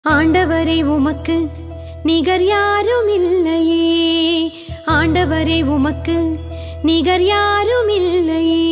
ஆண்டவரே உமக்கு நிகர் யாரும் இல்லையே ஆண்டவரே உமக்கு நிகர் யாரும் இல்லையே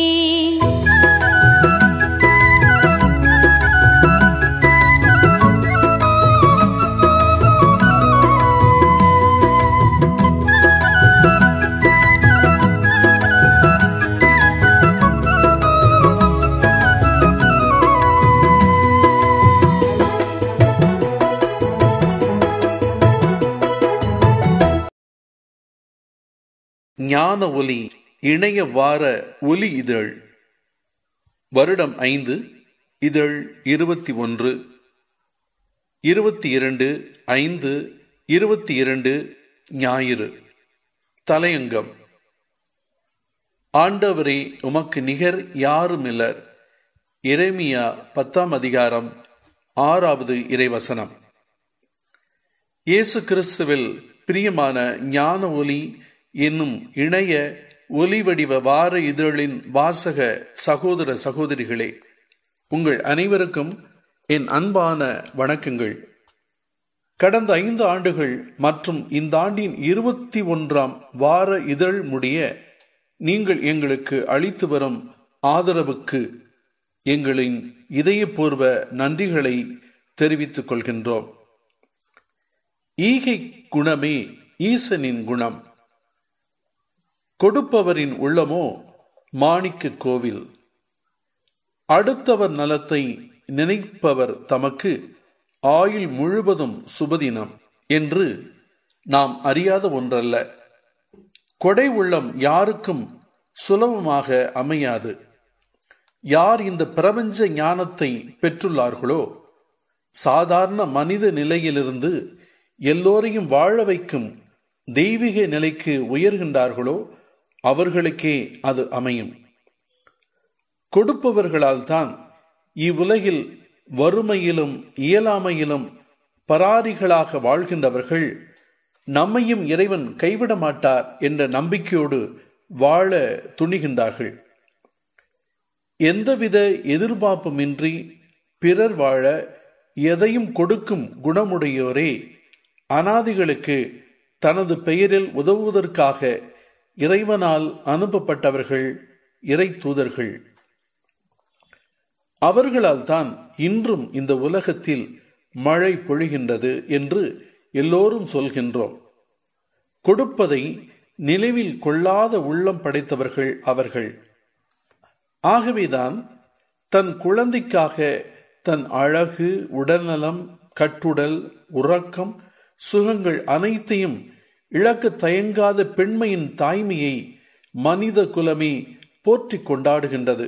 ஞான ஒலி இணைய வார ஒலி இதழ் வருடம் ஐந்து இதழ் இருபத்தி ஒன்று இருபத்தி இரண்டு ஐந்து இருபத்தி இரண்டு ஞாயிறு தலையங்கம் ஆண்டவரே உமக்கு நிகர் யாருமில்லர் எரேமியா பத்தாம் அதிகாரம் ஆறாவது இறைவசனம் இயேசு கிறிஸ்துவில் பிரியமான ஞான ஒலி என்னும் இணைய ஒலி வடிவ வார இதழின் வாசக சகோதர சகோதரிகளே உங்கள் அனைவருக்கும் என் அன்பான வணக்கங்கள் கடந்த ஐந்து ஆண்டுகள் மற்றும் இந்த ஆண்டின் இருபத்தி ஒன்றாம் வார இதழ் முடிய நீங்கள் எங்களுக்கு அளித்து வரும் ஆதரவுக்கு எங்களின் இதயபூர்வ நன்றிகளை தெரிவித்துக் கொள்கின்றோம் ஈகை குணமே ஈசனின் குணம் கொடுப்பவரின் உள்ளமோ மாணிக்க கோவில் அடுத்தவர் நலத்தை நினைப்பவர் தமக்கு ஆயுள் முழுவதும் சுபதினம் என்று நாம் அறியாத ஒன்றல்ல கொடை உள்ளம் யாருக்கும் சுலபமாக அமையாது யார் இந்த பிரபஞ்ச ஞானத்தை பெற்றுள்ளார்களோ சாதாரண மனித நிலையிலிருந்து எல்லோரையும் வாழ வைக்கும் தெய்வீக நிலைக்கு உயர்கின்றார்களோ அவர்களுக்கே அது அமையும் கொடுப்பவர்களால் தான் இவ்வுலகில் வறுமையிலும் இயலாமையிலும் பராரிகளாக வாழ்கின்றவர்கள் நம்மையும் இறைவன் கைவிட மாட்டார் என்ற நம்பிக்கையோடு வாழ துணிகின்றார்கள் எந்தவித எதிர்பார்ப்புமின்றி பிறர் வாழ எதையும் கொடுக்கும் குணமுடையோரே அனாதிகளுக்கு தனது பெயரில் உதவுவதற்காக இறைவனால் அனுப்பப்பட்டவர்கள் இறை தூதர்கள் அவர்களால் தான் இன்றும் இந்த உலகத்தில் மழை பொழிகின்றது என்று எல்லோரும் சொல்கின்றோம் கொடுப்பதை நினைவில் கொள்ளாத உள்ளம் படைத்தவர்கள் அவர்கள் ஆகவேதான் தன் குழந்தைக்காக தன் அழகு உடல்நலம் கட்டுடல் உறக்கம் சுகங்கள் அனைத்தையும் இழக்க தயங்காத பெண்மையின் தாய்மையை மனித குலமே போற்றி கொண்டாடுகின்றது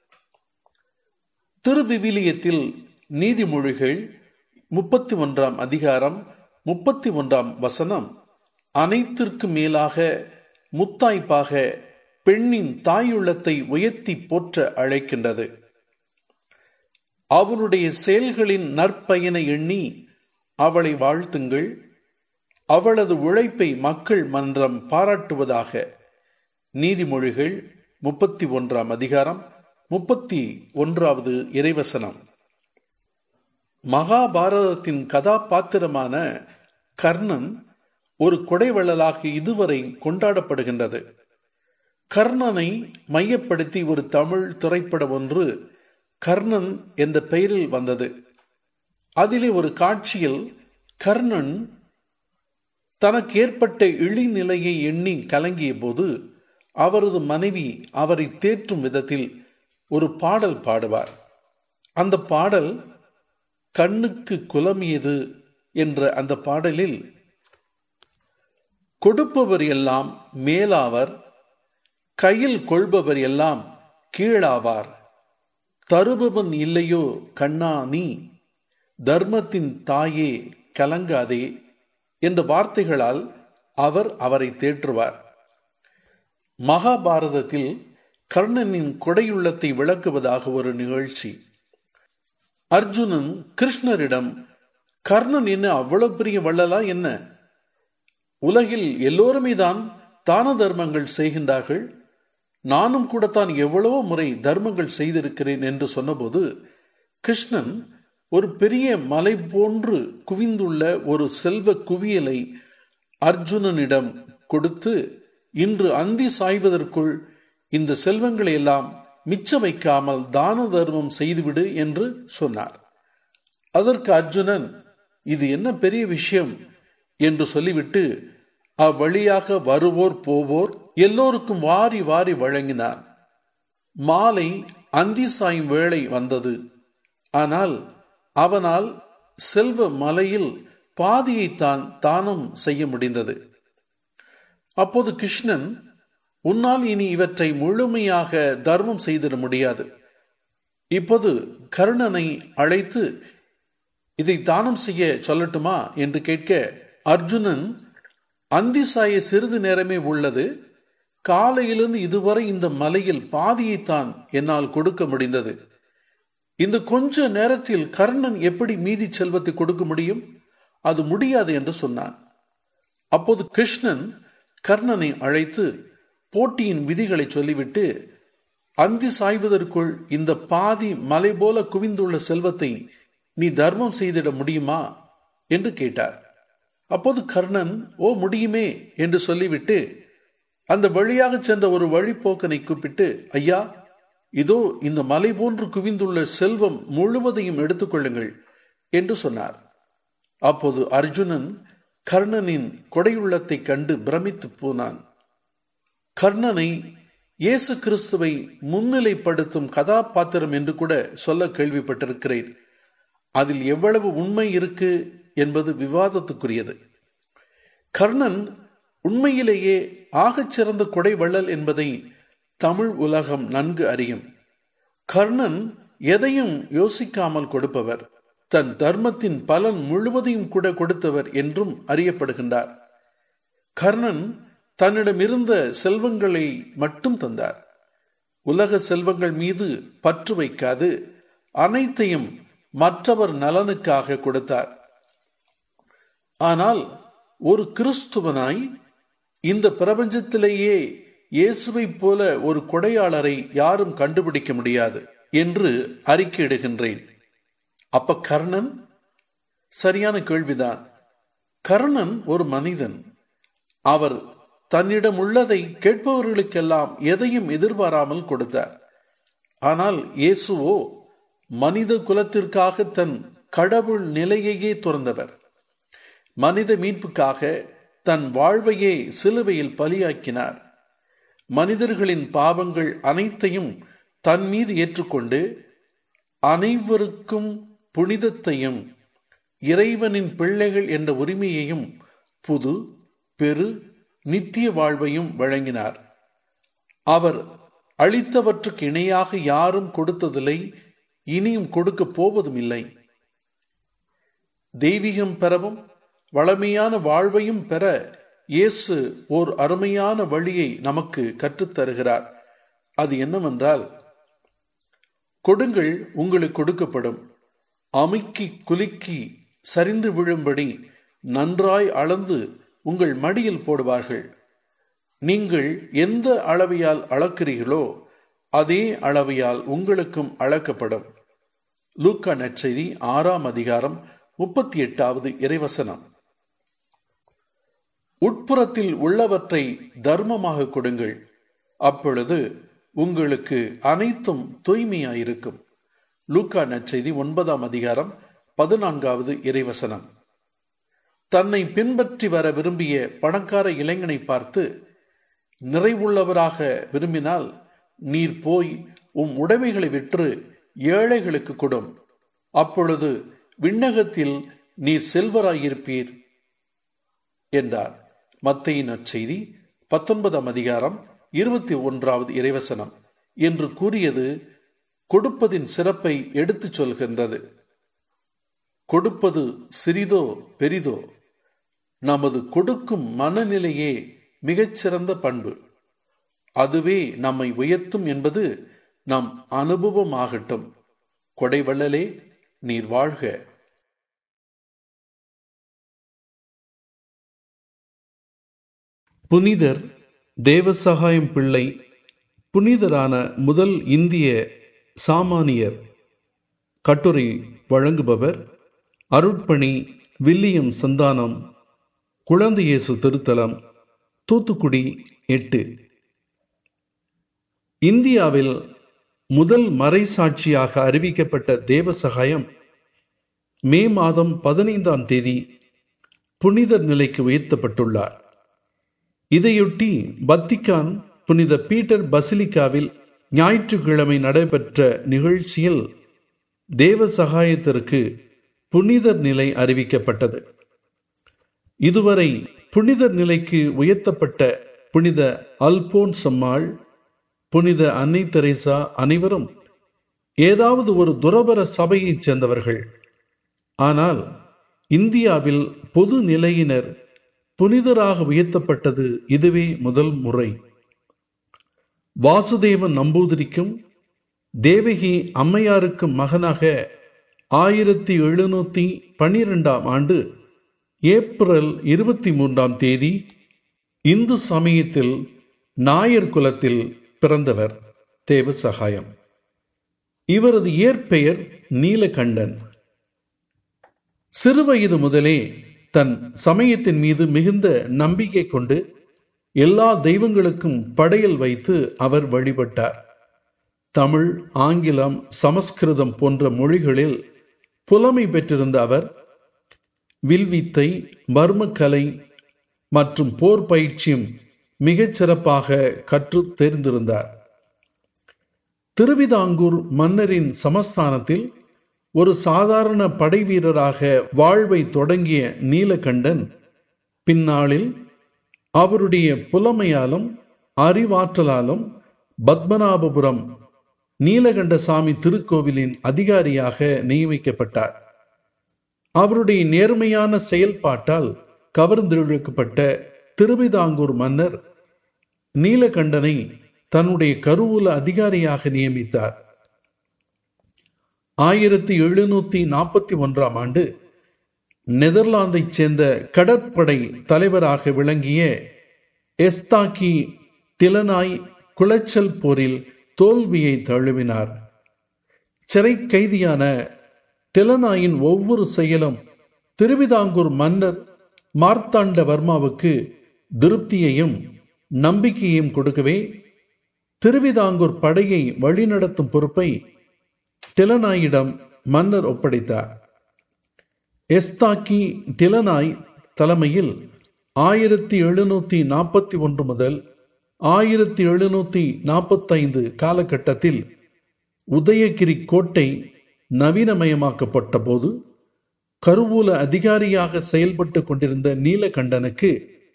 திருவிவிலியத்தில் நீதிமொழிகள் முப்பத்தி ஒன்றாம் அதிகாரம் முப்பத்தி ஒன்றாம் வசனம் அனைத்திற்கு மேலாக முத்தாய்ப்பாக பெண்ணின் தாயுள்ளத்தை உயர்த்தி போற்ற அழைக்கின்றது அவளுடைய செயல்களின் நற்பயனை எண்ணி அவளை வாழ்த்துங்கள் அவளது உழைப்பை மக்கள் மன்றம் பாராட்டுவதாக நீதிமொழிகள் முப்பத்தி ஒன்றாம் அதிகாரம் முப்பத்தி ஒன்றாவது இறைவசனம் மகாபாரதத்தின் கதாபாத்திரமான கர்ணன் ஒரு கொடைவள்ளலாக இதுவரை கொண்டாடப்படுகின்றது கர்ணனை மையப்படுத்தி ஒரு தமிழ் திரைப்படம் ஒன்று கர்ணன் என்ற பெயரில் வந்தது அதிலே ஒரு காட்சியில் கர்ணன் தனக்கு ஏற்பட்ட இழிநிலையை எண்ணி கலங்கிய போது அவரது மனைவி அவரை தேற்றும் விதத்தில் ஒரு பாடல் பாடுவார் அந்த பாடல் கண்ணுக்கு குலமியது என்ற அந்த பாடலில் கொடுப்பவர் எல்லாம் மேலாவர் கையில் கொள்பவர் எல்லாம் கீழாவார் தருபவன் இல்லையோ கண்ணா நீ தர்மத்தின் தாயே கலங்காதே என்ற வார்த்தைகளால் அவர் அவரை தேற்றுவார் மகாபாரதத்தில் கர்ணனின் கொடையுள்ளத்தை விளக்குவதாக ஒரு நிகழ்ச்சி அர்ஜுனன் கிருஷ்ணரிடம் கர்ணன் என்ன அவ்வளவு பெரிய வள்ளலா என்ன உலகில் எல்லோருமே தான் தான தர்மங்கள் செய்கின்றார்கள் நானும் கூட தான் எவ்வளவோ முறை தர்மங்கள் செய்திருக்கிறேன் என்று சொன்னபோது கிருஷ்ணன் ஒரு பெரிய மலை போன்று குவிந்துள்ள ஒரு செல்வ குவியலை அர்ஜுனனிடம் கொடுத்து இன்று அந்தி சாய்வதற்குள் இந்த செல்வங்களை எல்லாம் மிச்ச வைக்காமல் தான தர்மம் செய்துவிடு என்று சொன்னார் அதற்கு அர்ஜுனன் இது என்ன பெரிய விஷயம் என்று சொல்லிவிட்டு அவ்வழியாக வருவோர் போவோர் எல்லோருக்கும் வாரி வாரி வழங்கினார் மாலை அந்தி சாயும் வேளை வந்தது ஆனால் அவனால் செல்வ மலையில் பாதியை தான் தானம் செய்ய முடிந்தது அப்போது கிருஷ்ணன் உன்னால் இனி இவற்றை முழுமையாக தர்மம் செய்திட முடியாது இப்போது கர்ணனை அழைத்து இதை தானம் செய்ய சொல்லட்டுமா என்று கேட்க அர்ஜுனன் அந்திசாய சிறிது நேரமே உள்ளது காலையிலிருந்து இதுவரை இந்த மலையில் பாதியைத்தான் என்னால் கொடுக்க முடிந்தது இந்த கொஞ்ச நேரத்தில் கர்ணன் எப்படி மீதி செல்வத்தை கொடுக்க முடியும் அது முடியாது என்று சொன்னான் அப்போது கிருஷ்ணன் கர்ணனை அழைத்து போட்டியின் விதிகளை சொல்லிவிட்டு அந்தி சாய்வதற்குள் இந்த பாதி மலை போல குவிந்துள்ள செல்வத்தை நீ தர்மம் செய்திட முடியுமா என்று கேட்டார் அப்போது கர்ணன் ஓ முடியுமே என்று சொல்லிவிட்டு அந்த வழியாக சென்ற ஒரு வழிப்போக்கனை கூப்பிட்டு ஐயா இதோ இந்த மலை போன்று குவிந்துள்ள செல்வம் முழுவதையும் எடுத்துக்கொள்ளுங்கள் என்று சொன்னார் அப்போது அர்ஜுனன் கர்ணனின் கொடையுள்ளத்தை கண்டு பிரமித்து போனான் கர்ணனை இயேசு கிறிஸ்துவை முன்னிலைப்படுத்தும் கதாபாத்திரம் என்று கூட சொல்ல கேள்விப்பட்டிருக்கிறேன் அதில் எவ்வளவு உண்மை இருக்கு என்பது விவாதத்துக்குரியது கர்ணன் உண்மையிலேயே ஆகச் சிறந்த கொடை வள்ளல் என்பதை தமிழ் உலகம் நன்கு அறியும் கர்ணன் எதையும் யோசிக்காமல் கொடுப்பவர் தன் தர்மத்தின் பலன் முழுவதையும் கூட கொடுத்தவர் என்றும் அறியப்படுகின்றார் கர்ணன் தன்னிடம் இருந்த செல்வங்களை மட்டும் தந்தார் உலக செல்வங்கள் மீது பற்று வைக்காது அனைத்தையும் மற்றவர் நலனுக்காக கொடுத்தார் ஆனால் ஒரு கிறிஸ்துவனாய் இந்த பிரபஞ்சத்திலேயே இயேசுவை போல ஒரு கொடையாளரை யாரும் கண்டுபிடிக்க முடியாது என்று அறிக்கையிடுகின்றேன் அப்ப கர்ணன் சரியான கேள்விதான் கர்ணன் ஒரு மனிதன் அவர் தன்னிடம் உள்ளதை கேட்பவர்களுக்கெல்லாம் எதையும் எதிர்பாராமல் கொடுத்தார் ஆனால் இயேசுவோ மனித குலத்திற்காக தன் கடவுள் நிலையையே துறந்தவர் மனித மீட்புக்காக தன் வாழ்வையே சிலுவையில் பலியாக்கினார் மனிதர்களின் பாவங்கள் அனைத்தையும் தன் மீது ஏற்றுக்கொண்டு அனைவருக்கும் புனிதத்தையும் இறைவனின் பிள்ளைகள் என்ற உரிமையையும் புது பெரு நித்திய வாழ்வையும் வழங்கினார் அவர் அளித்தவற்றுக்கு இணையாக யாரும் கொடுத்ததில்லை இனியும் கொடுக்க போவதும் இல்லை தெய்வீகம் பெறவும் வளமையான வாழ்வையும் பெற இயேசு ஓர் அருமையான வழியை நமக்கு கற்றுத்தருகிறார் அது என்னவென்றால் கொடுங்கள் உங்களுக்கு கொடுக்கப்படும் அமுக்கி குலுக்கி சரிந்து விழும்படி நன்றாய் அளந்து உங்கள் மடியில் போடுவார்கள் நீங்கள் எந்த அளவையால் அளக்கிறீர்களோ அதே அளவையால் உங்களுக்கும் அளக்கப்படும் லூக்கா நற்செய்தி ஆறாம் அதிகாரம் முப்பத்தி எட்டாவது இறைவசனம் உட்புறத்தில் உள்ளவற்றை தர்மமாக கொடுங்கள் அப்பொழுது உங்களுக்கு அனைத்தும் தூய்மையாயிருக்கும் லூக்கா நற்செய்தி ஒன்பதாம் அதிகாரம் பதினான்காவது இறைவசனம் தன்னை பின்பற்றி வர விரும்பிய பணக்கார இளைஞனை பார்த்து நிறைவுள்ளவராக விரும்பினால் நீர் போய் உம் உடைமைகளை விற்று ஏழைகளுக்கு கொடும் அப்பொழுது விண்ணகத்தில் நீர் செல்வராயிருப்பீர் என்றார் மத்தையின் நற்செய்தி பத்தொன்பதாம் அதிகாரம் இருபத்தி ஒன்றாவது இறைவசனம் என்று கூறியது கொடுப்பதின் சிறப்பை எடுத்துச் சொல்கின்றது கொடுப்பது சிறிதோ பெரிதோ நமது கொடுக்கும் மனநிலையே மிகச்சிறந்த பண்பு அதுவே நம்மை உயர்த்தும் என்பது நம் அனுபவமாகட்டும் கொடைவள்ளலே நீர் வாழ்க புனிதர் தேவசகாயம் பிள்ளை புனிதரான முதல் இந்திய சாமானியர் கட்டுரை வழங்குபவர் அருட்பணி வில்லியம் சந்தானம் குழந்தை இயேசு திருத்தலம் தூத்துக்குடி எட்டு இந்தியாவில் முதல் மறைசாட்சியாக அறிவிக்கப்பட்ட தேவசகாயம் மே மாதம் பதினைந்தாம் தேதி புனிதர் நிலைக்கு உயர்த்தப்பட்டுள்ளார் இதையொட்டி பத்திகான் புனித பீட்டர் பசிலிக்காவில் ஞாயிற்றுக்கிழமை நடைபெற்ற நிகழ்ச்சியில் தேவ சகாயத்திற்கு புனிதர் நிலை அறிவிக்கப்பட்டது இதுவரை புனிதர் நிலைக்கு உயர்த்தப்பட்ட புனித அல்போன் சம்மாள் புனித அன்னை தெரேசா அனைவரும் ஏதாவது ஒரு துரபர சபையைச் சேர்ந்தவர்கள் ஆனால் இந்தியாவில் பொது நிலையினர் புனிதராக உயர்த்தப்பட்டது இதுவே முதல் முறை வாசுதேவன் நம்பூதிரிக்கும் தேவகி அம்மையாருக்கும் மகனாக ஆயிரத்தி எழுநூத்தி பனிரெண்டாம் ஆண்டு ஏப்ரல் இருபத்தி மூன்றாம் தேதி இந்து சமயத்தில் நாயர் குலத்தில் பிறந்தவர் தேவ சகாயம் இவரது இயற்பெயர் நீலகண்டன் சிறுவயது முதலே தன் சமயத்தின் மீது மிகுந்த நம்பிக்கை கொண்டு எல்லா தெய்வங்களுக்கும் படையல் வைத்து அவர் வழிபட்டார் தமிழ் ஆங்கிலம் சமஸ்கிருதம் போன்ற மொழிகளில் புலமை பெற்றிருந்த அவர் வில்வித்தை மர்மக்கலை மற்றும் போர் பயிற்சியும் மிகச் சிறப்பாக கற்று தெரிந்திருந்தார் திருவிதாங்கூர் மன்னரின் சமஸ்தானத்தில் ஒரு சாதாரண படை வீரராக வாழ்வை தொடங்கிய நீலகண்டன் பின்னாளில் அவருடைய புலமையாலும் அறிவாற்றலாலும் பத்மநாபபுரம் நீலகண்டசாமி திருக்கோவிலின் அதிகாரியாக நியமிக்கப்பட்டார் அவருடைய நேர்மையான செயல்பாட்டால் கவர்ந்திழுக்கப்பட்ட திருவிதாங்கூர் மன்னர் நீலகண்டனை தன்னுடைய கருவூல அதிகாரியாக நியமித்தார் ஆயிரத்தி எழுநூத்தி நாற்பத்தி ஒன்றாம் ஆண்டு நெதர்லாந்தைச் சேர்ந்த கடற்படை தலைவராக விளங்கிய எஸ்தாக்கி டிலனாய் குளச்சல் போரில் தோல்வியை தழுவினார் சிறை கைதியான டிலனாயின் ஒவ்வொரு செயலும் திருவிதாங்கூர் மன்னர் மார்த்தாண்டவர்மாவுக்கு திருப்தியையும் நம்பிக்கையையும் கொடுக்கவே திருவிதாங்கூர் படையை வழிநடத்தும் பொறுப்பை டிலனாயிடம் மன்னர் ஒப்படைத்தார் எஸ்தாக்கி டிலனாய் தலைமையில் ஆயிரத்தி எழுநூத்தி நாற்பத்தி ஒன்று முதல் ஆயிரத்தி எழுநூத்தி நாற்பத்தைந்து காலகட்டத்தில் உதயகிரி கோட்டை நவீனமயமாக்கப்பட்ட போது கருவூல அதிகாரியாக செயல்பட்டு கொண்டிருந்த நீலகண்டனுக்கு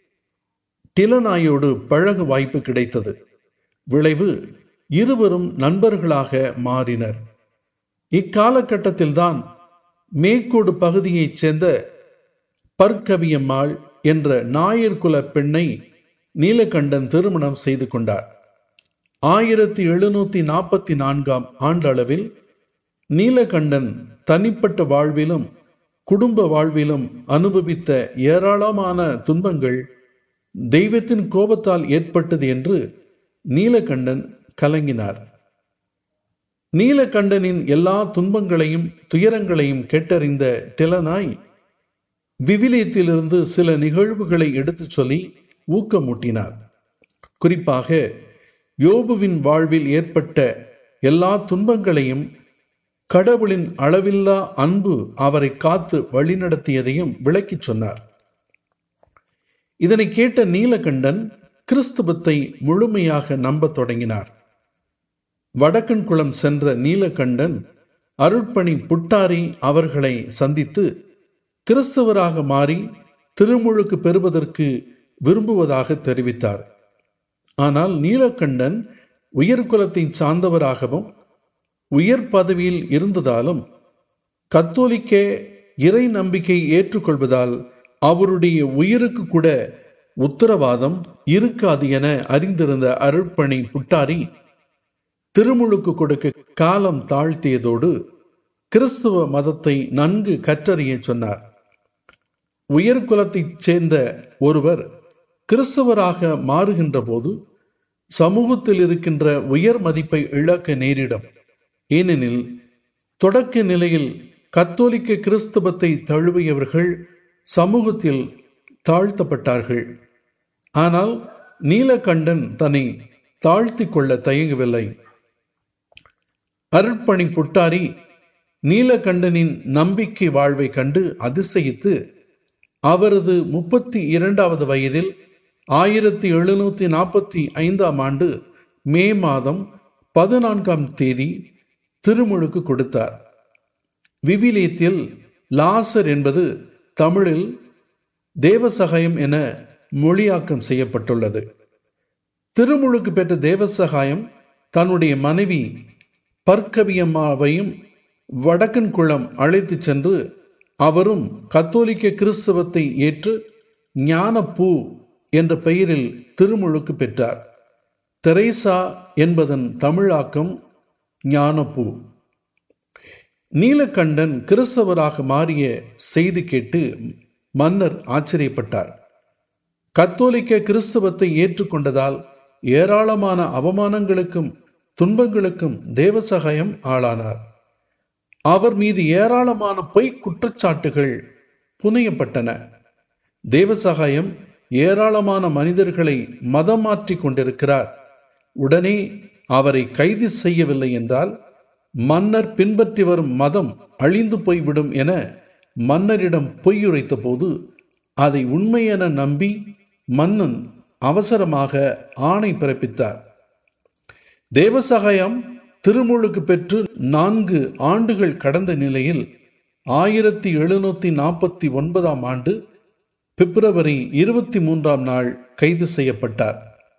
டிலனாயோடு பழக வாய்ப்பு கிடைத்தது விளைவு இருவரும் நண்பர்களாக மாறினர் இக்காலகட்டத்தில்தான் மேற்கோடு பகுதியைச் சேர்ந்த பற்கவியம்மாள் என்ற நாயர் குல பெண்ணை நீலகண்டன் திருமணம் செய்து கொண்டார் ஆயிரத்தி எழுநூத்தி நாற்பத்தி நான்காம் ஆண்டளவில் நீலகண்டன் தனிப்பட்ட வாழ்விலும் குடும்ப வாழ்விலும் அனுபவித்த ஏராளமான துன்பங்கள் தெய்வத்தின் கோபத்தால் ஏற்பட்டது என்று நீலகண்டன் கலங்கினார் நீலகண்டனின் எல்லா துன்பங்களையும் துயரங்களையும் கேட்டறிந்த டிலனாய் விவிலியத்திலிருந்து சில நிகழ்வுகளை எடுத்துச் சொல்லி ஊக்கமூட்டினார் குறிப்பாக யோபுவின் வாழ்வில் ஏற்பட்ட எல்லா துன்பங்களையும் கடவுளின் அளவில்லா அன்பு அவரை காத்து வழிநடத்தியதையும் விளக்கிச் சொன்னார் இதனை கேட்ட நீலகண்டன் கிறிஸ்துவத்தை முழுமையாக நம்பத் தொடங்கினார் வடக்கன் குளம் சென்ற நீலகண்டன் அருட்பணி புட்டாரி அவர்களை சந்தித்து கிறிஸ்தவராக மாறி திருமுழுக்கு பெறுவதற்கு விரும்புவதாக தெரிவித்தார் ஆனால் நீலகண்டன் உயர்குலத்தை சார்ந்தவராகவும் உயர் பதவியில் இருந்ததாலும் கத்தோலிக்க இறை நம்பிக்கை ஏற்றுக்கொள்வதால் அவருடைய உயிருக்கு கூட உத்தரவாதம் இருக்காது என அறிந்திருந்த அருட்பணி புட்டாரி திருமுழுக்கு கொடுக்க காலம் தாழ்த்தியதோடு கிறிஸ்துவ மதத்தை நன்கு கற்றறிய சொன்னார் உயர்குலத்தைச் சேர்ந்த ஒருவர் கிறிஸ்தவராக மாறுகின்ற போது சமூகத்தில் இருக்கின்ற உயர் மதிப்பை இழக்க நேரிடும் ஏனெனில் தொடக்க நிலையில் கத்தோலிக்க கிறிஸ்தவத்தை தழுவியவர்கள் சமூகத்தில் தாழ்த்தப்பட்டார்கள் ஆனால் நீலகண்டன் தன்னை தாழ்த்தி கொள்ள தயங்கவில்லை அருட்பணி புட்டாரி நீலகண்டனின் நம்பிக்கை வாழ்வை கண்டு அதிசயித்து அவரது முப்பத்தி இரண்டாவது வயதில் ஆயிரத்தி எழுநூத்தி நாற்பத்தி ஐந்தாம் ஆண்டு மே மாதம் பதினான்காம் தேதி திருமுழுக்கு கொடுத்தார் விவிலியத்தில் லாசர் என்பது தமிழில் தேவசகாயம் என மொழியாக்கம் செய்யப்பட்டுள்ளது திருமுழுக்கு பெற்ற தேவசகாயம் தன்னுடைய மனைவி பர்க்கவியம்மாவையும் வடக்கன் குளம் அழைத்து சென்று அவரும் கத்தோலிக்க கிறிஸ்தவத்தை ஏற்று ஞானப்பூ என்ற பெயரில் திருமுழுக்கு பெற்றார் தெரேசா என்பதன் தமிழாக்கம் ஞானப்பூ நீலகண்டன் கிறிஸ்தவராக மாறிய செய்தி கேட்டு மன்னர் ஆச்சரியப்பட்டார் கத்தோலிக்க கிறிஸ்தவத்தை ஏற்றுக்கொண்டதால் ஏராளமான அவமானங்களுக்கும் துன்பங்களுக்கும் தேவசகாயம் ஆளானார் அவர் மீது ஏராளமான பொய் குற்றச்சாட்டுகள் புனையப்பட்டன தேவசகாயம் ஏராளமான மனிதர்களை மதம் மாற்றி கொண்டிருக்கிறார் உடனே அவரை கைது செய்யவில்லை என்றால் மன்னர் பின்பற்றி வரும் மதம் அழிந்து போய்விடும் என மன்னரிடம் பொய்யுரைத்த போது அதை உண்மை என நம்பி மன்னன் அவசரமாக ஆணை பிறப்பித்தார் தேவசகாயம் திருமுழுக்கு பெற்று நான்கு ஆண்டுகள் கடந்த நிலையில் ஆயிரத்தி எழுநூத்தி நாற்பத்தி ஒன்பதாம் ஆண்டு பிப்ரவரி இருபத்தி மூன்றாம் நாள் கைது செய்யப்பட்டார்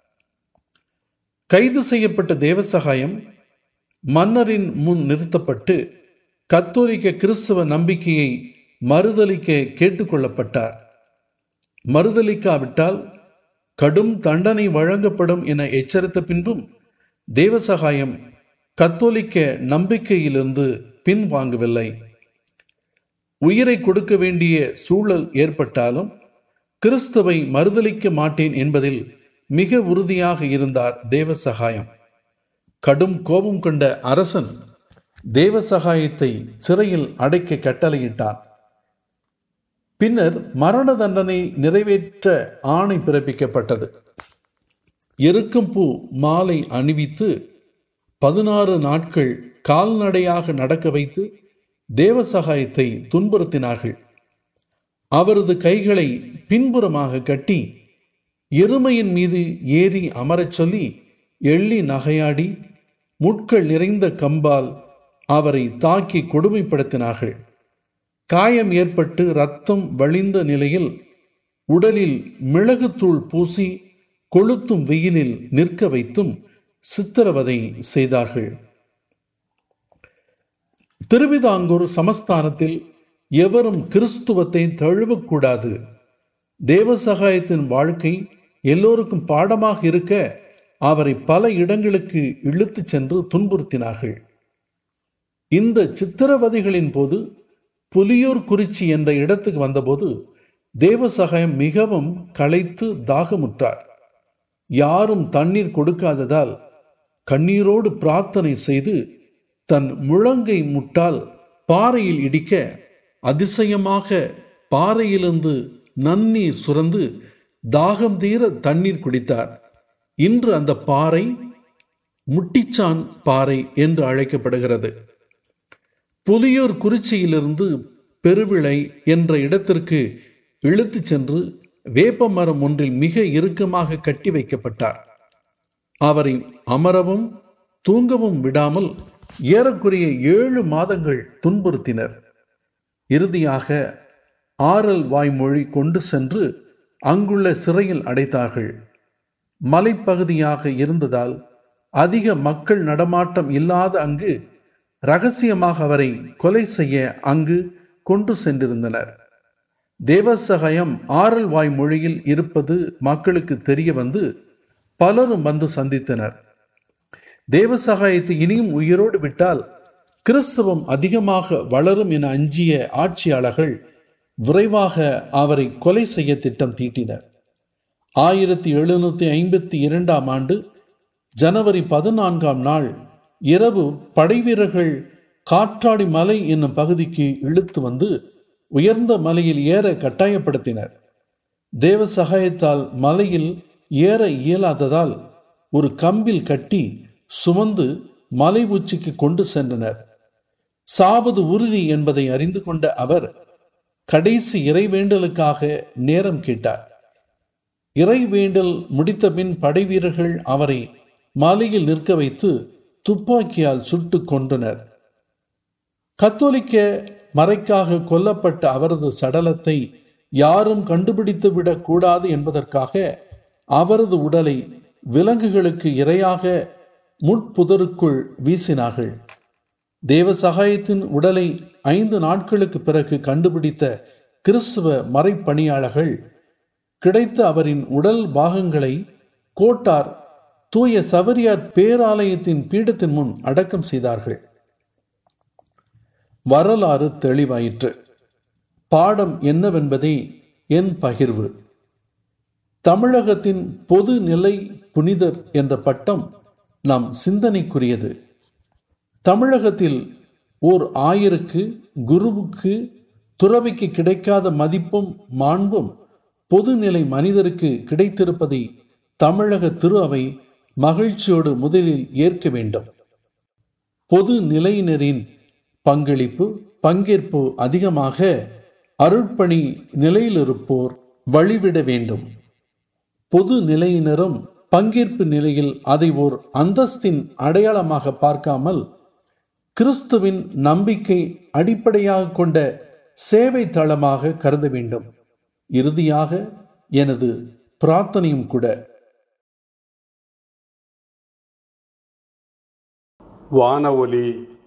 கைது செய்யப்பட்ட தேவசகாயம் மன்னரின் முன் நிறுத்தப்பட்டு கத்தோலிக்க கிறிஸ்தவ நம்பிக்கையை மறுதலிக்க கேட்டுக்கொள்ளப்பட்டார் மறுதலிக்காவிட்டால் கடும் தண்டனை வழங்கப்படும் என எச்சரித்த பின்பும் தேவசகாயம் கத்தோலிக்க நம்பிக்கையிலிருந்து பின்வாங்கவில்லை உயிரை கொடுக்க வேண்டிய சூழல் ஏற்பட்டாலும் கிறிஸ்துவை மறுதலிக்க மாட்டேன் என்பதில் மிக உறுதியாக இருந்தார் தேவசகாயம் கடும் கோபம் கொண்ட அரசன் தேவசகாயத்தை சிறையில் அடைக்க கட்டளையிட்டான் பின்னர் மரண தண்டனை நிறைவேற்ற ஆணை பிறப்பிக்கப்பட்டது எருக்கம்பூ மாலை அணிவித்து பதினாறு நாட்கள் கால்நடையாக நடக்க வைத்து தேவசகாயத்தை துன்புறுத்தினார்கள் அவரது கைகளை பின்புறமாக கட்டி எருமையின் மீது ஏறி அமரச் சொல்லி எள்ளி நகையாடி முட்கள் நிறைந்த கம்பால் அவரை தாக்கி கொடுமைப்படுத்தினார்கள் காயம் ஏற்பட்டு ரத்தம் வழிந்த நிலையில் உடலில் மிளகுத்தூள் பூசி கொளுத்தும் வெயிலில் நிற்க வைத்தும் சித்திரவதை செய்தார்கள் திருவிதாங்கூர் சமஸ்தானத்தில் எவரும் கிறிஸ்துவத்தை தழுவக்கூடாது தேவசகாயத்தின் வாழ்க்கை எல்லோருக்கும் பாடமாக இருக்க அவரை பல இடங்களுக்கு இழுத்துச் சென்று துன்புறுத்தினார்கள் இந்த சித்திரவதைகளின் போது புலியூர் குறிச்சி என்ற இடத்துக்கு வந்தபோது தேவசகாயம் மிகவும் களைத்து தாகமுற்றார் யாரும் தண்ணீர் கொடுக்காததால் கண்ணீரோடு பிரார்த்தனை செய்து தன் முழங்கை முட்டால் பாறையில் இடிக்க அதிசயமாக பாறையிலிருந்து நன்னீர் சுரந்து தாகம் தீர தண்ணீர் குடித்தார் இன்று அந்த பாறை முட்டிச்சான் பாறை என்று அழைக்கப்படுகிறது புலியூர் குறிச்சியிலிருந்து பெருவிளை என்ற இடத்திற்கு இழுத்துச் சென்று வேப்ப மரம் ஒன்றில் மிக இறுக்கமாக கட்டி வைக்கப்பட்டார் அவரை அமரவும் தூங்கவும் விடாமல் ஏறக்குறைய ஏழு மாதங்கள் துன்புறுத்தினர் இறுதியாக ஆரல் வாய்மொழி கொண்டு சென்று அங்குள்ள சிறையில் அடைத்தார்கள் மலைப்பகுதியாக இருந்ததால் அதிக மக்கள் நடமாட்டம் இல்லாத அங்கு ரகசியமாக அவரை கொலை செய்ய அங்கு கொண்டு சென்றிருந்தனர் தேவசகாயம் ஆரல் வாய் மொழியில் இருப்பது மக்களுக்கு தெரிய வந்து பலரும் வந்து சந்தித்தனர் தேவசகாயத்தை இனியும் உயிரோடு விட்டால் கிறிஸ்தவம் அதிகமாக வளரும் என அஞ்சிய ஆட்சியாளர்கள் விரைவாக அவரை கொலை செய்ய திட்டம் தீட்டினர் ஆயிரத்தி எழுநூத்தி ஐம்பத்தி இரண்டாம் ஆண்டு ஜனவரி பதினான்காம் நாள் இரவு படைவீரர்கள் காற்றாடி மலை என்னும் பகுதிக்கு இழுத்து வந்து உயர்ந்த மலையில் ஏற கட்டாயப்படுத்தினர் தேவ சகாயத்தால் மலையில் ஏற இயலாததால் ஒரு கம்பில் கட்டி சுமந்து மலை உச்சிக்கு கொண்டு சென்றனர் சாவது உறுதி என்பதை அறிந்து கொண்ட அவர் கடைசி இறைவேண்டலுக்காக நேரம் கேட்டார் இறைவேண்டல் முடித்தபின் படைவீரர்கள் அவரை மலையில் நிற்க வைத்து துப்பாக்கியால் சுட்டு கொன்றனர் கத்தோலிக்க மறைக்காக கொல்லப்பட்ட அவரது சடலத்தை யாரும் கண்டுபிடித்து விடக் கூடாது என்பதற்காக அவரது உடலை விலங்குகளுக்கு இரையாக முட்புதருக்குள் வீசினார்கள் தேவ சகாயத்தின் உடலை ஐந்து நாட்களுக்கு பிறகு கண்டுபிடித்த கிறிஸ்துவ மறைப்பணியாளர்கள் கிடைத்த அவரின் உடல் பாகங்களை கோட்டார் தூய சவரியார் பேராலயத்தின் பீடத்தின் முன் அடக்கம் செய்தார்கள் வரலாறு தெளிவாயிற்று பாடம் என்னவென்பதே என் பகிர்வு தமிழகத்தின் பொது நிலை புனிதர் என்ற பட்டம் நம் சிந்தனைக்குரியது தமிழகத்தில் ஓர் ஆயருக்கு குருவுக்கு துறவிக்கு கிடைக்காத மதிப்பும் மாண்பும் பொதுநிலை மனிதருக்கு கிடைத்திருப்பதை தமிழக திரு அவை மகிழ்ச்சியோடு முதலில் ஏற்க வேண்டும் பொது நிலையினரின் பங்களிப்பு பங்கேற்பு அதிகமாக அருட்பணி நிலையிலிருப்போர் வழிவிட வேண்டும் பொது நிலையினரும் பங்கேற்பு நிலையில் அதை ஓர் அந்தஸ்தின் அடையாளமாக பார்க்காமல் கிறிஸ்துவின் நம்பிக்கை அடிப்படையாக கொண்ட சேவை தளமாக கருத வேண்டும் இறுதியாக எனது பிரார்த்தனையும் கூட வான ஒலி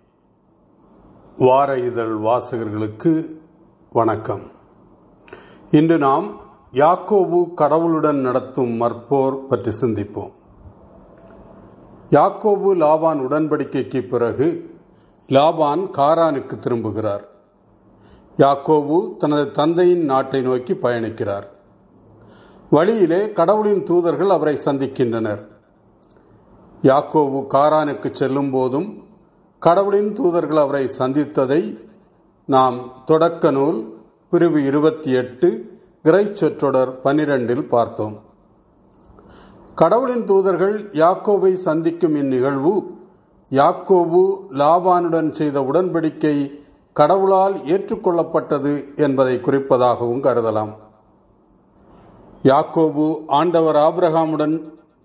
வார இதழ் வாசகர்களுக்கு வணக்கம் இன்று நாம் யாக்கோபு கடவுளுடன் நடத்தும் மற்போர் பற்றி சிந்திப்போம் யாக்கோபு லாபான் உடன்படிக்கைக்கு பிறகு லாபான் காரானுக்கு திரும்புகிறார் யாக்கோபு தனது தந்தையின் நாட்டை நோக்கி பயணிக்கிறார் வழியிலே கடவுளின் தூதர்கள் அவரை சந்திக்கின்றனர் யாக்கோபு காரானுக்கு செல்லும் போதும் கடவுளின் தூதர்கள் அவரை சந்தித்ததை நாம் தொடக்க நூல் பிரிவு இருபத்தி எட்டு இறைச்சொற்றொடர் பனிரெண்டில் பார்த்தோம் கடவுளின் தூதர்கள் யாக்கோபை சந்திக்கும் இந்நிகழ்வு யாக்கோபு லாபானுடன் செய்த உடன்படிக்கை கடவுளால் ஏற்றுக்கொள்ளப்பட்டது என்பதை குறிப்பதாகவும் கருதலாம் யாக்கோபு ஆண்டவர் ஆபிரகாமுடன்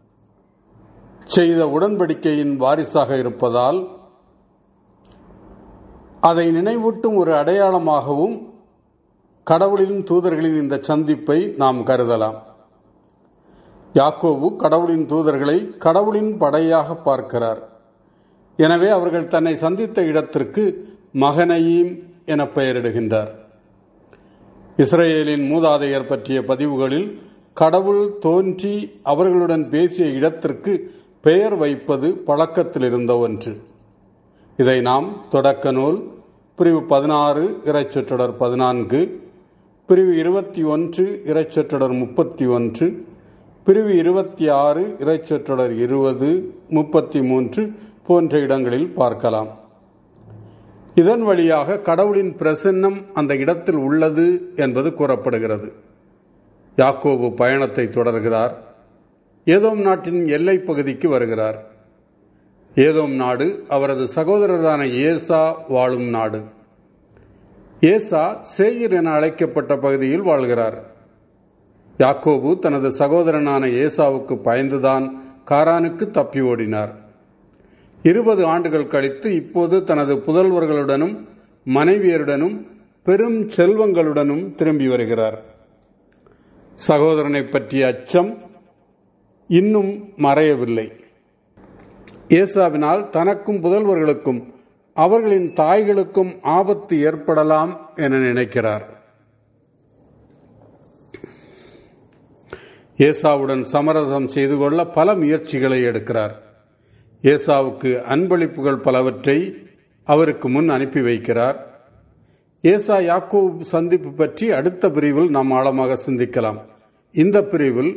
செய்த உடன்படிக்கையின் வாரிசாக இருப்பதால் அதை நினைவூட்டும் ஒரு அடையாளமாகவும் கடவுளின் தூதர்களின் இந்த சந்திப்பை நாம் கருதலாம் யாக்கோபு கடவுளின் தூதர்களை கடவுளின் படையாக பார்க்கிறார் எனவே அவர்கள் தன்னை சந்தித்த இடத்திற்கு மகனையும் என பெயரிடுகின்றார் இஸ்ரேலின் மூதாதையர் பற்றிய பதிவுகளில் கடவுள் தோன்றி அவர்களுடன் பேசிய இடத்திற்கு பெயர் வைப்பது பழக்கத்தில் இருந்த ஒன்று இதை நாம் தொடக்க நூல் பிரிவு பதினாறு இறைச்சொற்றொடர் பதினான்கு பிரிவு இருபத்தி ஒன்று இறைச்சொற்றொடர் முப்பத்தி ஒன்று பிரிவு இருபத்தி ஆறு இறைச்சொற்றொடர் இருபது முப்பத்தி மூன்று போன்ற இடங்களில் பார்க்கலாம் இதன் வழியாக கடவுளின் பிரசன்னம் அந்த இடத்தில் உள்ளது என்பது கூறப்படுகிறது யாக்கோபு பயணத்தை தொடர்கிறார் ஏதோம் நாட்டின் எல்லை பகுதிக்கு வருகிறார் ஏதோம் நாடு அவரது சகோதரரான ஏசா வாழும் நாடு ஏசா சேயிர் என அழைக்கப்பட்ட பகுதியில் வாழ்கிறார் யாக்கோபு தனது சகோதரனான ஏசாவுக்கு பயந்துதான் காரானுக்கு தப்பி ஓடினார் இருபது ஆண்டுகள் கழித்து இப்போது தனது புதல்வர்களுடனும் மனைவியருடனும் பெரும் செல்வங்களுடனும் திரும்பி வருகிறார் சகோதரனை பற்றிய அச்சம் இன்னும் மறையவில்லை ஏசாவினால் தனக்கும் புதல்வர்களுக்கும் அவர்களின் தாய்களுக்கும் ஆபத்து ஏற்படலாம் என நினைக்கிறார் ஏசாவுடன் சமரசம் செய்து கொள்ள பல முயற்சிகளை எடுக்கிறார் ஏசாவுக்கு அன்பளிப்புகள் பலவற்றை அவருக்கு முன் அனுப்பி வைக்கிறார் ஏசா யாக்கோப் சந்திப்பு பற்றி அடுத்த பிரிவில் நாம் ஆழமாக சிந்திக்கலாம் இந்த பிரிவில்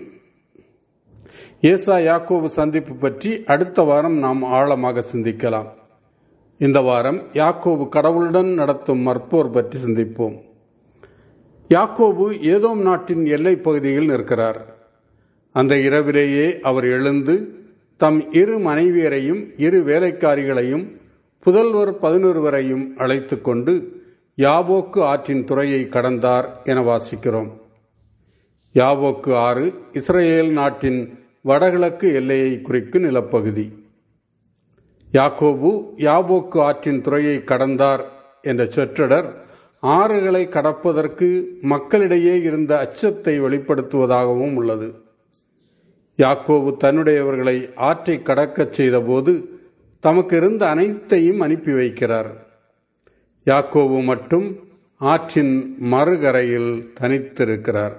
ஏசா யாக்கோபு சந்திப்பு பற்றி அடுத்த வாரம் நாம் ஆழமாக சிந்திக்கலாம் இந்த வாரம் யாக்கோபு கடவுளுடன் நடத்தும் மற்போர் பற்றி சிந்திப்போம் யாக்கோபு ஏதோம் நாட்டின் எல்லைப் பகுதியில் நிற்கிறார் அந்த இரவிலேயே அவர் எழுந்து தம் இரு மனைவியரையும் இரு வேலைக்காரிகளையும் புதல்வர் பதினொருவரையும் அழைத்து கொண்டு யாபோக்கு ஆற்றின் துறையை கடந்தார் என வாசிக்கிறோம் யாபோக்கு ஆறு இஸ்ரேல் நாட்டின் வடகிழக்கு எல்லையை குறிக்கும் நிலப்பகுதி யாக்கோபு யாபோக்கு ஆற்றின் துறையை கடந்தார் என்ற சொற்றொடர் ஆறுகளை கடப்பதற்கு மக்களிடையே இருந்த அச்சத்தை வெளிப்படுத்துவதாகவும் உள்ளது யாக்கோபு தன்னுடையவர்களை ஆற்றை கடக்கச் செய்தபோது தமக்கு இருந்த அனைத்தையும் அனுப்பி வைக்கிறார் யாக்கோபு மட்டும் ஆற்றின் மறுகரையில் தனித்திருக்கிறார்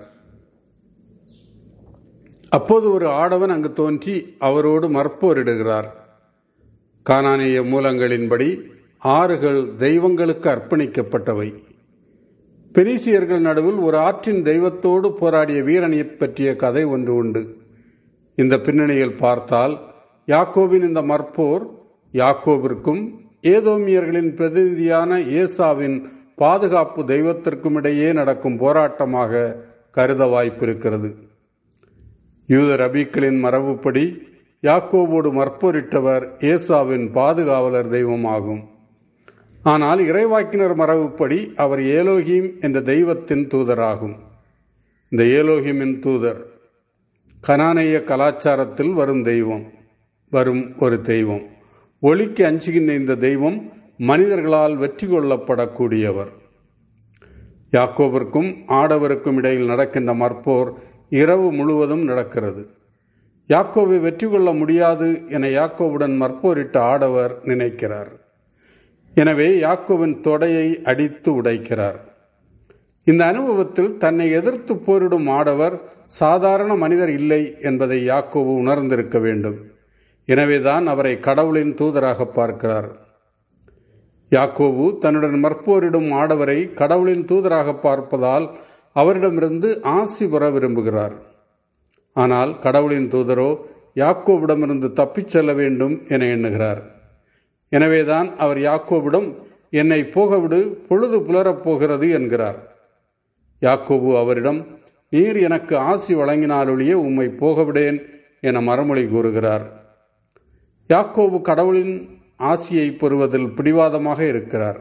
அப்போது ஒரு ஆடவன் அங்கு தோன்றி அவரோடு மற்போரிடுகிறார் கானானிய மூலங்களின்படி ஆறுகள் தெய்வங்களுக்கு அர்ப்பணிக்கப்பட்டவை பெனிசியர்கள் நடுவில் ஒரு ஆற்றின் தெய்வத்தோடு போராடிய வீரனை பற்றிய கதை ஒன்று உண்டு இந்த பின்னணியில் பார்த்தால் யாக்கோபின் இந்த மற்போர் யாக்கோபிற்கும் ஏதோமியர்களின் பிரதிநிதியான ஏசாவின் பாதுகாப்பு தெய்வத்திற்கும் இடையே நடக்கும் போராட்டமாக கருத வாய்ப்பிருக்கிறது யூத ரபீக்களின் மரபுப்படி யாக்கோவோடு மற்போரிட்டவர் ஏசாவின் பாதுகாவலர் தெய்வமாகும் ஆனால் இறைவாக்கினர் மரபுப்படி அவர் ஏலோஹீம் என்ற தெய்வத்தின் தூதராகும் இந்த ஏலோஹிமின் தூதர் கனானைய கலாச்சாரத்தில் வரும் தெய்வம் வரும் ஒரு தெய்வம் ஒளிக்கு அஞ்சுகின்ற இந்த தெய்வம் மனிதர்களால் வெற்றி கொள்ளப்படக்கூடியவர் யாக்கோபிற்கும் ஆடவருக்கும் இடையில் நடக்கின்ற மற்போர் இரவு முழுவதும் நடக்கிறது யாக்கோவை வெற்றி கொள்ள முடியாது என யாக்கோவுடன் மற்போரிட்ட ஆடவர் நினைக்கிறார் எனவே யாக்கோவின் தொடையை அடித்து உடைக்கிறார் இந்த அனுபவத்தில் தன்னை எதிர்த்து போரிடும் ஆடவர் சாதாரண மனிதர் இல்லை என்பதை யாக்கோவு உணர்ந்திருக்க வேண்டும் எனவேதான் அவரை கடவுளின் தூதராக பார்க்கிறார் யாக்கோவு தன்னுடன் மற்போரிடும் ஆடவரை கடவுளின் தூதராக பார்ப்பதால் அவரிடமிருந்து ஆசி பெற விரும்புகிறார் ஆனால் கடவுளின் தூதரோ யாக்கோவிடமிருந்து தப்பிச் செல்ல வேண்டும் என எண்ணுகிறார் எனவேதான் அவர் யாக்கோவிடம் என்னை போகவிடு பொழுது புலரப் போகிறது என்கிறார் யாக்கோபு அவரிடம் நீர் எனக்கு ஆசி வழங்கினாலொழிய உம்மை போகவிடேன் என மறுமொழி கூறுகிறார் யாக்கோபு கடவுளின் ஆசியை பெறுவதில் பிடிவாதமாக இருக்கிறார்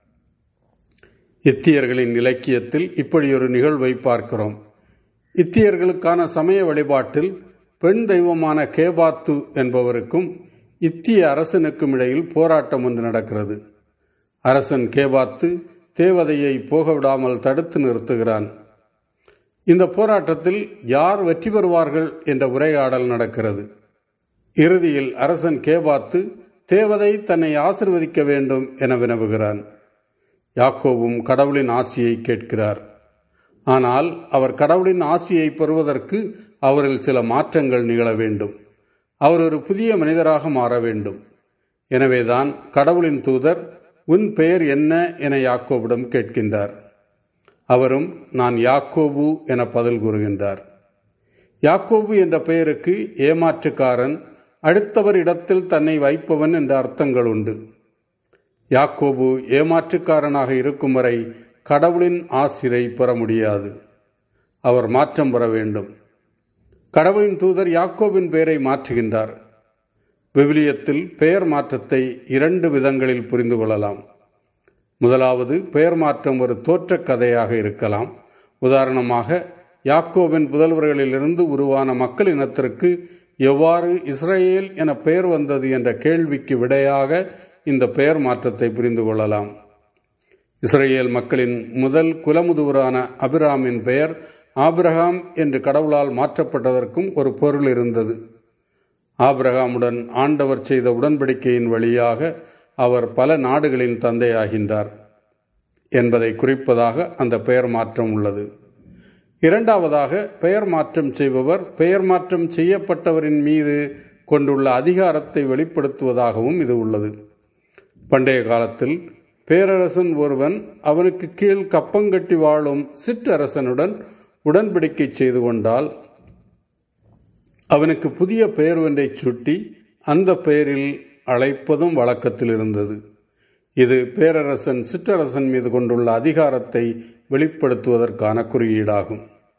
இத்தியர்களின் இலக்கியத்தில் இப்படி ஒரு நிகழ்வை பார்க்கிறோம் இத்தியர்களுக்கான சமய வழிபாட்டில் பெண் தெய்வமான கேபாத்து என்பவருக்கும் இத்திய அரசனுக்கும் இடையில் போராட்டம் ஒன்று நடக்கிறது அரசன் கேபாத்து தேவதையை போக விடாமல் தடுத்து நிறுத்துகிறான் இந்த போராட்டத்தில் யார் வெற்றி பெறுவார்கள் என்ற உரையாடல் நடக்கிறது இறுதியில் அரசன் கேபாத்து தேவதை தன்னை ஆசிர்வதிக்க வேண்டும் என வினவுகிறான் யாக்கோவும் கடவுளின் ஆசியை கேட்கிறார் ஆனால் அவர் கடவுளின் ஆசியை பெறுவதற்கு அவரில் சில மாற்றங்கள் நிகழ வேண்டும் அவர் ஒரு புதிய மனிதராக மாற வேண்டும் எனவேதான் கடவுளின் தூதர் உன் பெயர் என்ன என யாக்கோவிடம் கேட்கின்றார் அவரும் நான் யாக்கோபு என பதில் கூறுகின்றார் யாக்கோபு என்ற பெயருக்கு ஏமாற்றுக்காரன் அடுத்தவர் இடத்தில் தன்னை வைப்பவன் என்ற அர்த்தங்கள் உண்டு யாக்கோபு ஏமாற்றுக்காரனாக இருக்கும் வரை கடவுளின் ஆசிரை பெற முடியாது அவர் மாற்றம் பெற வேண்டும் கடவுளின் தூதர் யாக்கோபின் பெயரை மாற்றுகின்றார் விவிலியத்தில் பெயர் மாற்றத்தை இரண்டு விதங்களில் புரிந்து கொள்ளலாம் முதலாவது பெயர் மாற்றம் ஒரு தோற்றக் கதையாக இருக்கலாம் உதாரணமாக யாக்கோபின் புதல்வர்களிலிருந்து உருவான மக்கள் இனத்திற்கு எவ்வாறு இஸ்ரேல் என பெயர் வந்தது என்ற கேள்விக்கு விடையாக இந்த பெயர் மாற்றத்தை புரிந்து கொள்ளலாம் இஸ்ரேல் மக்களின் முதல் குலமுதுவரான அபிராமின் பெயர் ஆபிரகாம் என்று கடவுளால் மாற்றப்பட்டதற்கும் ஒரு பொருள் இருந்தது ஆபிரகாமுடன் ஆண்டவர் செய்த உடன்படிக்கையின் வழியாக அவர் பல நாடுகளின் தந்தையாகின்றார் என்பதை குறிப்பதாக அந்த பெயர் மாற்றம் உள்ளது இரண்டாவதாக பெயர் மாற்றம் செய்பவர் பெயர் மாற்றம் செய்யப்பட்டவரின் மீது கொண்டுள்ள அதிகாரத்தை வெளிப்படுத்துவதாகவும் இது உள்ளது பண்டைய காலத்தில் பேரரசன் ஒருவன் அவனுக்கு கீழ் கப்பங்கட்டி வாழும் சிற்றரசனுடன் உடன்படிக்கை செய்து கொண்டால் அவனுக்கு புதிய பெயர் ஒன்றை சுட்டி அந்த பெயரில் அழைப்பதும் வழக்கத்தில் இருந்தது இது பேரரசன் சிற்றரசன் மீது கொண்டுள்ள அதிகாரத்தை வெளிப்படுத்துவதற்கான குறியீடாகும்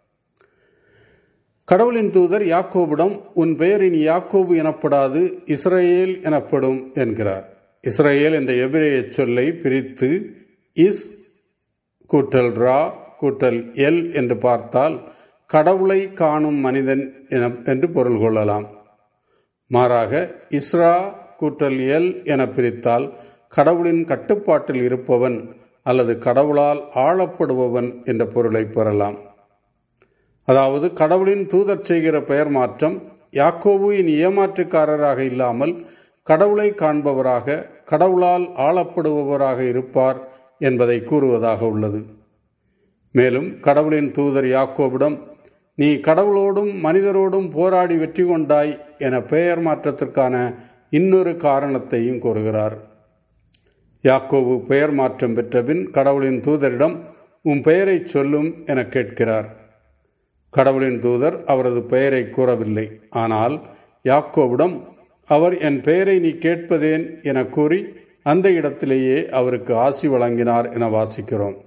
கடவுளின் தூதர் யாக்கோபிடம் உன் பெயரின் யாக்கோபு எனப்படாது இஸ்ரேல் எனப்படும் என்கிறார் இஸ்ரேல் என்ற எபிரேய சொல்லை பிரித்து இஸ் கூட்டல் ரா கூட்டல் எல் என்று பார்த்தால் கடவுளை காணும் மனிதன் என என்று பொருள் கொள்ளலாம் மாறாக இஸ்ரா கூட்டல் எல் என பிரித்தால் கடவுளின் கட்டுப்பாட்டில் இருப்பவன் அல்லது கடவுளால் ஆளப்படுபவன் என்ற பொருளை பெறலாம் அதாவது கடவுளின் தூதர் செய்கிற பெயர் மாற்றம் யாக்கோபு இனி ஏமாற்றுக்காரராக இல்லாமல் கடவுளை காண்பவராக கடவுளால் ஆளப்படுபவராக இருப்பார் என்பதை கூறுவதாக உள்ளது மேலும் கடவுளின் தூதர் யாக்கோபிடம் நீ கடவுளோடும் மனிதரோடும் போராடி வெற்றி கொண்டாய் என பெயர் மாற்றத்திற்கான இன்னொரு காரணத்தையும் கூறுகிறார் யாக்கோபு பெயர் மாற்றம் பெற்றபின் கடவுளின் தூதரிடம் உன் பெயரை சொல்லும் என கேட்கிறார் கடவுளின் தூதர் அவரது பெயரை கூறவில்லை ஆனால் யாக்கோவிடம் அவர் என் பெயரை நீ கேட்பதேன் என கூறி அந்த இடத்திலேயே அவருக்கு ஆசி வழங்கினார் என வாசிக்கிறோம்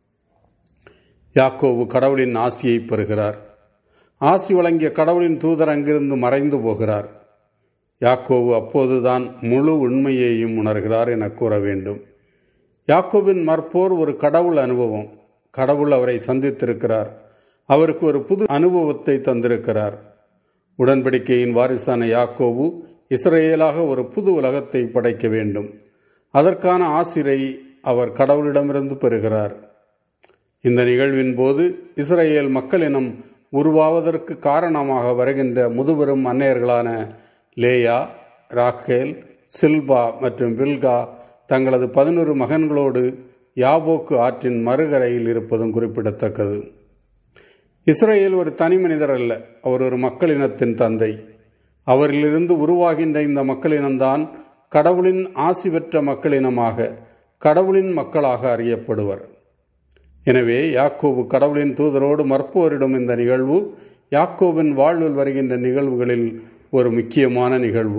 யாக்கோவு கடவுளின் ஆசியை பெறுகிறார் ஆசி வழங்கிய கடவுளின் தூதர் அங்கிருந்து மறைந்து போகிறார் யாக்கோவு அப்போதுதான் முழு உண்மையையும் உணர்கிறார் என கூற வேண்டும் யாக்கோவின் மற்போர் ஒரு கடவுள் அனுபவம் கடவுள் அவரை சந்தித்திருக்கிறார் அவருக்கு ஒரு புது அனுபவத்தை தந்திருக்கிறார் உடன்படிக்கையின் வாரிசான யாக்கோவு இஸ்ரேலாக ஒரு புது உலகத்தை படைக்க வேண்டும் அதற்கான ஆசிரை அவர் கடவுளிடமிருந்து பெறுகிறார் இந்த நிகழ்வின் போது இஸ்ரேல் மக்களினம் உருவாவதற்கு காரணமாக வருகின்ற முதுபெரும் அன்னையர்களான லேயா ராக்கேல் சில்பா மற்றும் பில்கா தங்களது பதினொரு மகன்களோடு யாபோக்கு ஆற்றின் மறுகரையில் இருப்பதும் குறிப்பிடத்தக்கது இஸ்ரேல் ஒரு தனி மனிதர் அல்ல அவர் ஒரு மக்களினத்தின் தந்தை அவரிலிருந்து உருவாகின்ற இந்த மக்களினம்தான் கடவுளின் ஆசி பெற்ற மக்களினமாக கடவுளின் மக்களாக அறியப்படுவர் எனவே யாக்கோபு கடவுளின் தூதரோடு மற்போரிடும் இந்த நிகழ்வு யாக்கோபின் வாழ்வில் வருகின்ற நிகழ்வுகளில் ஒரு முக்கியமான நிகழ்வு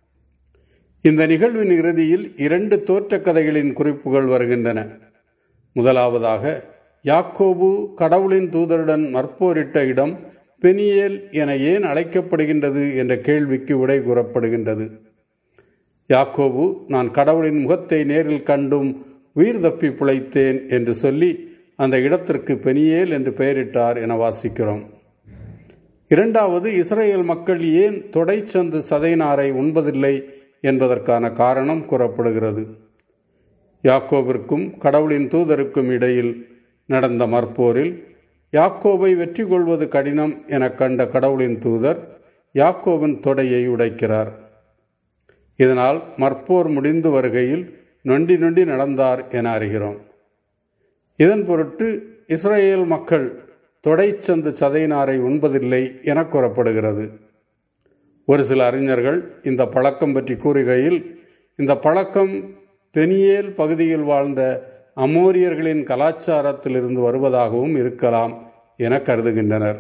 இந்த நிகழ்வின் இறுதியில் இரண்டு தோற்றக் கதைகளின் குறிப்புகள் வருகின்றன முதலாவதாக யாக்கோபு கடவுளின் தூதருடன் மற்போரிட்ட இடம் பெனியேல் என ஏன் அழைக்கப்படுகின்றது என்ற கேள்விக்கு விடை கூறப்படுகின்றது யாக்கோபு நான் கடவுளின் முகத்தை நேரில் கண்டும் உயிர் தப்பி பிழைத்தேன் என்று சொல்லி அந்த இடத்திற்கு பெனியேல் என்று பெயரிட்டார் என வாசிக்கிறோம் இரண்டாவது இஸ்ரேல் மக்கள் ஏன் தொடைச்சந்து சதைநாரை உண்பதில்லை என்பதற்கான காரணம் கூறப்படுகிறது யாக்கோவிற்கும் கடவுளின் தூதருக்கும் இடையில் நடந்த மற்போரில் யாக்கோபை வெற்றி கொள்வது கடினம் என கண்ட கடவுளின் தூதர் யாக்கோவின் தொடையை உடைக்கிறார் இதனால் மற்போர் முடிந்து வருகையில் நொண்டி நொண்டி நடந்தார் என அறிகிறோம் இதன் பொருட்டு இஸ்ரேல் மக்கள் தொடைச்சந்து சதையினாரை உண்பதில்லை என கூறப்படுகிறது ஒரு சில அறிஞர்கள் இந்த பழக்கம் பற்றி கூறுகையில் இந்த பழக்கம் பெனியேல் பகுதியில் வாழ்ந்த அமோரியர்களின் கலாச்சாரத்திலிருந்து வருவதாகவும் இருக்கலாம் என கருதுகின்றனர்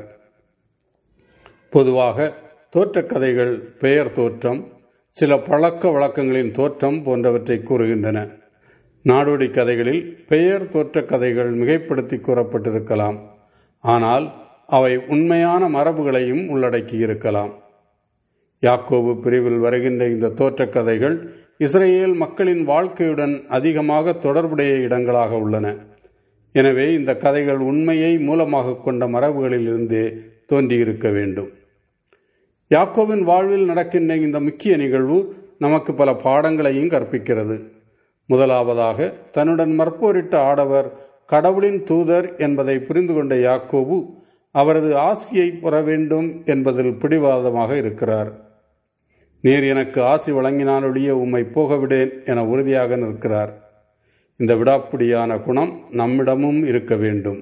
பொதுவாக தோற்றக்கதைகள் பெயர் தோற்றம் சில பழக்க வழக்கங்களின் தோற்றம் போன்றவற்றை கூறுகின்றன நாடோடி கதைகளில் பெயர் தோற்றக் கதைகள் மிகைப்படுத்தி கூறப்பட்டிருக்கலாம் ஆனால் அவை உண்மையான மரபுகளையும் உள்ளடக்கி இருக்கலாம் யாக்கோபு பிரிவில் வருகின்ற இந்த தோற்றக் கதைகள் இஸ்ரேல் மக்களின் வாழ்க்கையுடன் அதிகமாக தொடர்புடைய இடங்களாக உள்ளன எனவே இந்த கதைகள் உண்மையை மூலமாக கொண்ட மரபுகளிலிருந்தே தோன்றியிருக்க வேண்டும் யாக்கோவின் வாழ்வில் நடக்கின்ற இந்த முக்கிய நிகழ்வு நமக்கு பல பாடங்களையும் கற்பிக்கிறது முதலாவதாக தன்னுடன் மற்போரிட்ட ஆடவர் கடவுளின் தூதர் என்பதை புரிந்து கொண்ட யாக்கோபு அவரது ஆசியை பெற வேண்டும் என்பதில் பிடிவாதமாக இருக்கிறார் நீர் எனக்கு ஆசி வழங்கினாலொழிய உம்மை போகவிடேன் என உறுதியாக நிற்கிறார் இந்த விடாப்பிடியான குணம் நம்மிடமும் இருக்க வேண்டும்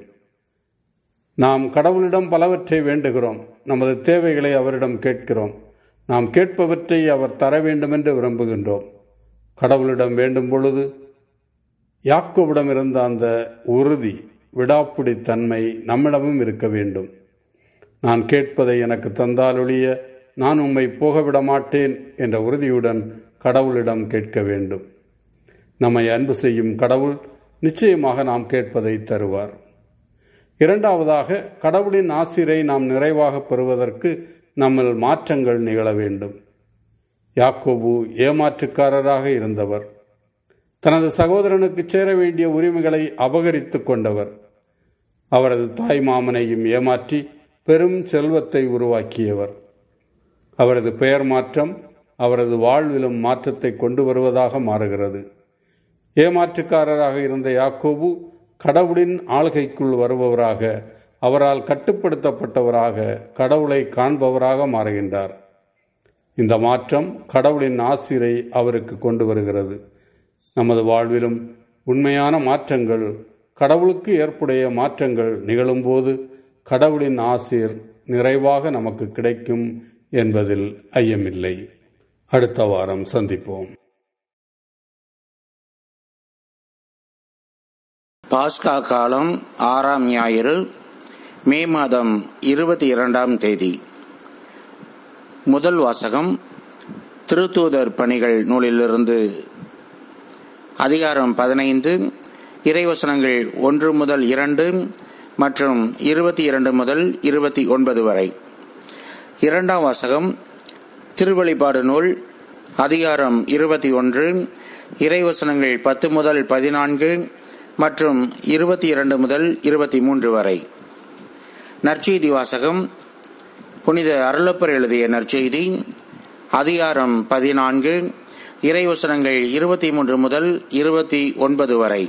நாம் கடவுளிடம் பலவற்றை வேண்டுகிறோம் நமது தேவைகளை அவரிடம் கேட்கிறோம் நாம் கேட்பவற்றை அவர் தர வேண்டுமென்று விரும்புகின்றோம் கடவுளிடம் வேண்டும் பொழுது யாக்கோவிடம் இருந்த அந்த உறுதி விடாப்பிடி தன்மை நம்மிடமும் இருக்க வேண்டும் நான் கேட்பதை எனக்கு தந்தாலொழிய நான் உம்மை போகவிட மாட்டேன் என்ற உறுதியுடன் கடவுளிடம் கேட்க வேண்டும் நம்மை அன்பு செய்யும் கடவுள் நிச்சயமாக நாம் கேட்பதை தருவார் இரண்டாவதாக கடவுளின் ஆசிரை நாம் நிறைவாக பெறுவதற்கு நம்மில் மாற்றங்கள் நிகழ வேண்டும் யாக்கோபு ஏமாற்றுக்காரராக இருந்தவர் தனது சகோதரனுக்கு சேர வேண்டிய உரிமைகளை அபகரித்து கொண்டவர் அவரது தாய் மாமனையும் ஏமாற்றி பெரும் செல்வத்தை உருவாக்கியவர் அவரது பெயர் மாற்றம் அவரது வாழ்விலும் மாற்றத்தை கொண்டு வருவதாக மாறுகிறது ஏமாற்றுக்காரராக இருந்த யாக்கோபு கடவுளின் ஆள்கைக்குள் வருபவராக அவரால் கட்டுப்படுத்தப்பட்டவராக கடவுளை காண்பவராக மாறுகின்றார் இந்த மாற்றம் கடவுளின் ஆசிரை அவருக்கு கொண்டு வருகிறது நமது வாழ்விலும் உண்மையான மாற்றங்கள் கடவுளுக்கு ஏற்புடைய மாற்றங்கள் நிகழும்போது கடவுளின் ஆசிர் நிறைவாக நமக்கு கிடைக்கும் என்பதில் ஐயமில்லை அடுத்த வாரம் சந்திப்போம் பாஸ்கா காலம் ஆறாம் ஞாயிறு மே மாதம் இருபத்தி இரண்டாம் தேதி முதல் வாசகம் திருத்தூதர் பணிகள் நூலிலிருந்து அதிகாரம் பதினைந்து இறைவசனங்கள் ஒன்று முதல் இரண்டு மற்றும் இருபத்தி இரண்டு முதல் இருபத்தி ஒன்பது வரை இரண்டாம் வாசகம் திருவழிபாடு நூல் அதிகாரம் இருபத்தி ஒன்று இறைவசனங்கள் பத்து முதல் பதினான்கு மற்றும் இருபத்தி இரண்டு முதல் இருபத்தி மூன்று வரை நற்செய்தி வாசகம் புனித அருளப்பர் எழுதிய நற்செய்தி அதிகாரம் பதினான்கு இறைவசனங்கள் இருபத்தி மூன்று முதல் இருபத்தி ஒன்பது வரை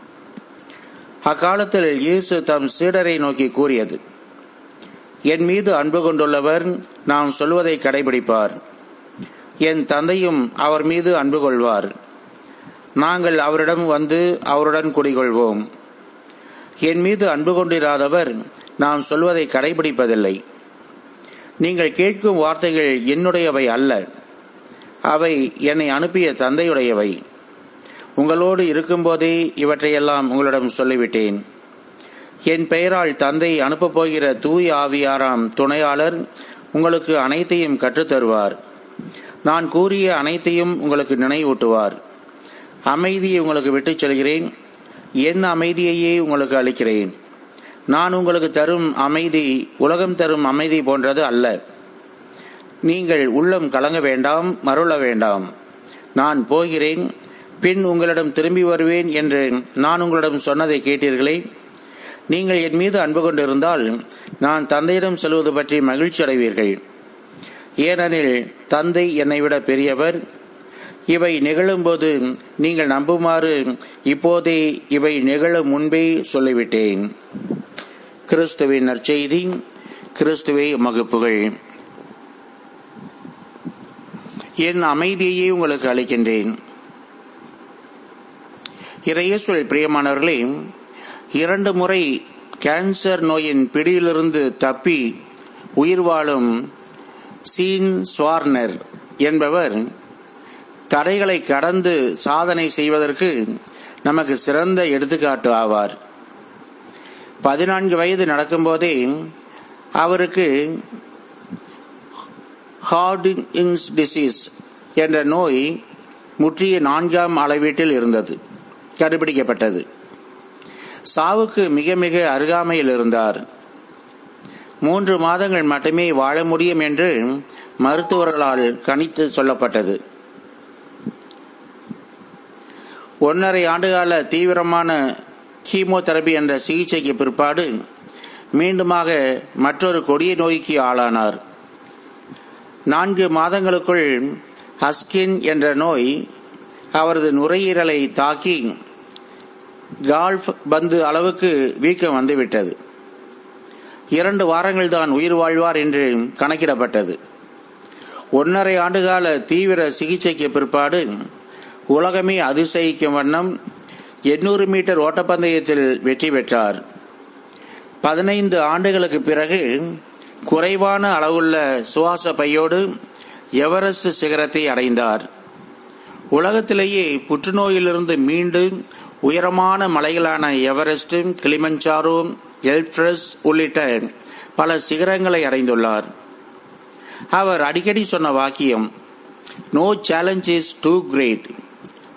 அக்காலத்தில் இயேசு தம் சீடரை நோக்கி கூறியது என் மீது அன்பு கொண்டுள்ளவர் நான் சொல்வதை கடைபிடிப்பார் என் தந்தையும் அவர் மீது அன்பு கொள்வார் நாங்கள் அவரிடம் வந்து அவருடன் குடிகொள்வோம் என் மீது அன்பு கொண்டிராதவர் நான் சொல்வதை கடைபிடிப்பதில்லை நீங்கள் கேட்கும் வார்த்தைகள் என்னுடையவை அல்ல அவை என்னை அனுப்பிய தந்தையுடையவை உங்களோடு இருக்கும்போதே இவற்றையெல்லாம் உங்களிடம் சொல்லிவிட்டேன் என் பெயரால் தந்தை அனுப்பப் போகிற தூய ஆவியாராம் துணையாளர் உங்களுக்கு அனைத்தையும் கற்றுத்தருவார் நான் கூறிய அனைத்தையும் உங்களுக்கு நினைவூட்டுவார் அமைதியை உங்களுக்கு விட்டுச் செல்கிறேன் என் அமைதியையே உங்களுக்கு அளிக்கிறேன் நான் உங்களுக்கு தரும் அமைதி உலகம் தரும் அமைதி போன்றது அல்ல நீங்கள் உள்ளம் கலங்க வேண்டாம் மருள வேண்டாம் நான் போகிறேன் பின் உங்களிடம் திரும்பி வருவேன் என்று நான் உங்களிடம் சொன்னதை கேட்டீர்களே நீங்கள் என் மீது அன்பு கொண்டிருந்தால் நான் தந்தையிடம் செல்வது பற்றி மகிழ்ச்சி அடைவீர்கள் ஏனெனில் தந்தை என்னை விட பெரியவர் இவை நிகழும்போது நீங்கள் நம்புமாறு இப்போதே இவை நிகழும் முன்பே சொல்லிவிட்டேன் கிறிஸ்துவின் நற்செய்தி கிறிஸ்துவை மகுப்புகள் என் அமைதியையே உங்களுக்கு அளிக்கின்றேன் இறையேசுவல் பிரியமானவர்களே இரண்டு முறை கேன்சர் நோயின் பிடியிலிருந்து தப்பி உயிர் வாழும் சீன் ஸ்வார்னர் என்பவர் தடைகளை கடந்து சாதனை செய்வதற்கு நமக்கு சிறந்த எடுத்துக்காட்டு ஆவார் பதினான்கு வயது நடக்கும்போதே அவருக்கு ஹார்டின்ஸ் டிசீஸ் என்ற நோய் முற்றிய நான்காம் அளவீட்டில் இருந்தது கண்டுபிடிக்கப்பட்டது சாவுக்கு மிக மிக அருகாமையில் இருந்தார் மூன்று மாதங்கள் மட்டுமே வாழ முடியும் என்று மருத்துவர்களால் கணித்து சொல்லப்பட்டது ஒன்றரை ஆண்டுகால தீவிரமான கீமோதெரபி என்ற சிகிச்சைக்கு பிற்பாடு மீண்டுமாக மற்றொரு கொடிய நோய்க்கு ஆளானார் நான்கு மாதங்களுக்குள் ஹஸ்கின் என்ற நோய் அவரது நுரையீரலை தாக்கி கால்ஃப் பந்து அளவுக்கு வீக்கம் வந்துவிட்டது இரண்டு வாரங்கள் தான் உயிர் வாழ்வார் என்று கணக்கிடப்பட்டது ஒன்றரை ஆண்டுகால தீவிர சிகிச்சைக்கு பிற்பாடு உலகமே அதிசயிக்கும் வண்ணம் எண்ணூறு மீட்டர் ஓட்டப்பந்தயத்தில் வெற்றி பெற்றார் பதினைந்து ஆண்டுகளுக்கு பிறகு குறைவான அளவுள்ள சுவாச பையோடு எவரெஸ்ட் சிகரத்தை அடைந்தார் உலகத்திலேயே புற்றுநோயிலிருந்து மீண்டு உயரமான மலைகளான எவரெஸ்ட் கிளிமஞ்சாரோ எல்ப்ரஸ் உள்ளிட்ட பல சிகரங்களை அடைந்துள்ளார் அவர் அடிக்கடி சொன்ன வாக்கியம் no challenge is too great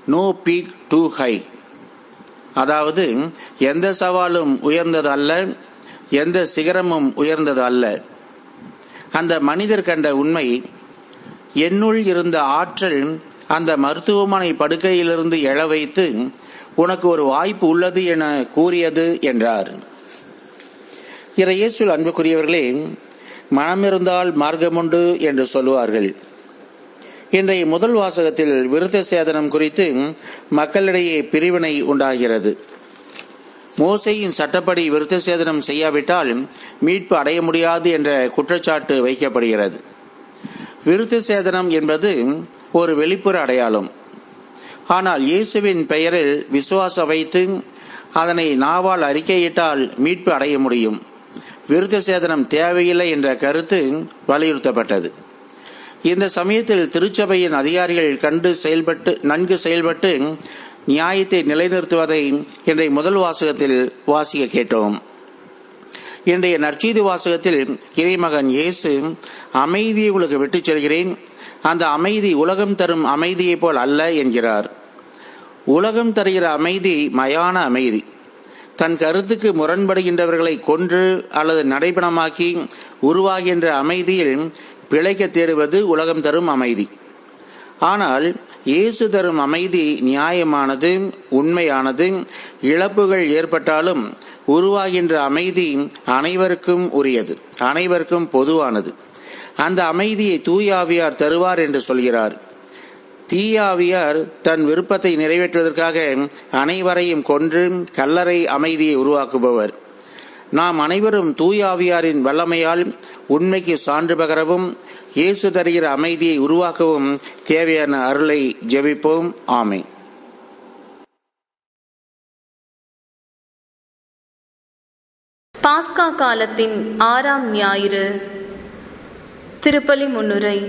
no peak too high அதாவது எந்த சவாலும் உயர்ந்தது அல்ல எந்த சிகரமும் உயர்ந்தது அல்ல அந்த மனிதர் கண்ட உண்மை என்னுள் இருந்த ஆற்றல் அந்த மருத்துவமனை படுக்கையிலிருந்து எழ வைத்து உனக்கு ஒரு வாய்ப்பு உள்ளது என கூறியது என்றார் இறையேசுல் அன்புக்குரியவர்களே மனமிருந்தால் மார்க்கமுண்டு என்று சொல்லுவார்கள் இன்றைய முதல் வாசகத்தில் விருத்த சேதனம் குறித்து மக்களிடையே பிரிவினை உண்டாகிறது மோசையின் சட்டப்படி விருத்த சேதனம் செய்யாவிட்டால் மீட்பு அடைய முடியாது என்ற குற்றச்சாட்டு வைக்கப்படுகிறது விருத்த சேதனம் என்பது ஒரு வெளிப்புற அடையாளம் ஆனால் இயேசுவின் பெயரில் விசுவாசம் வைத்து அதனை நாவால் அறிக்கையிட்டால் மீட்பு அடைய முடியும் விருத்த சேதனம் தேவையில்லை என்ற கருத்து வலியுறுத்தப்பட்டது இந்த சமயத்தில் திருச்சபையின் அதிகாரிகள் கண்டு செயல்பட்டு நன்கு செயல்பட்டு நியாயத்தை நிலைநிறுத்துவதை இன்றைய முதல் வாசகத்தில் வாசிக்க கேட்டோம் இன்றைய நற்செய்தி வாசகத்தில் இறைமகன் இயேசு அமைதியை உங்களுக்கு விட்டுச் செல்கிறேன் அந்த அமைதி உலகம் தரும் அமைதியைப் போல் அல்ல என்கிறார் உலகம் தருகிற அமைதி மயான அமைதி தன் கருத்துக்கு முரண்படுகின்றவர்களை கொன்று அல்லது நடைபெணமாக்கி உருவாகின்ற அமைதியில் பிழைக்க தேடுவது உலகம் தரும் அமைதி ஆனால் இயேசு தரும் அமைதி நியாயமானது உண்மையானது இழப்புகள் ஏற்பட்டாலும் உருவாகின்ற அமைதி அனைவருக்கும் உரியது அனைவருக்கும் பொதுவானது அந்த அமைதியை தூயாவியார் தருவார் என்று சொல்கிறார் தீயாவியார் தன் விருப்பத்தை நிறைவேற்றுவதற்காக அனைவரையும் கொன்று கல்லறை அமைதியை உருவாக்குபவர் நாம் அனைவரும் தூயாவியாரின் வல்லமையால் உண்மைக்கு சான்று பகரவும் இயேசு தருகிற அமைதியை உருவாக்கவும் தேவையான அருளை ஜெபிப்போம் ஆமை பாஸ்கா காலத்தின் ஆறாம் ஞாயிறு திருப்பலி முன்னுரை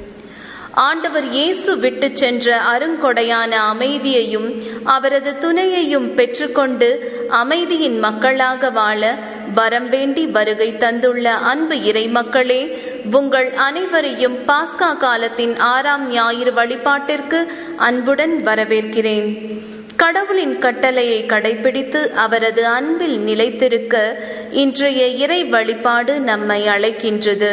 ஆண்டவர் இயேசு விட்டு சென்ற அருங்கொடையான அமைதியையும் அவரது துணையையும் பெற்றுக்கொண்டு அமைதியின் மக்களாக வாழ வரம் வேண்டி வருகை தந்துள்ள அன்பு இறை மக்களே உங்கள் அனைவரையும் பாஸ்கா காலத்தின் ஆறாம் ஞாயிறு வழிபாட்டிற்கு அன்புடன் வரவேற்கிறேன் கடவுளின் கட்டளையை கடைபிடித்து அவரது அன்பில் நிலைத்திருக்க இன்றைய இறை வழிபாடு நம்மை அழைக்கின்றது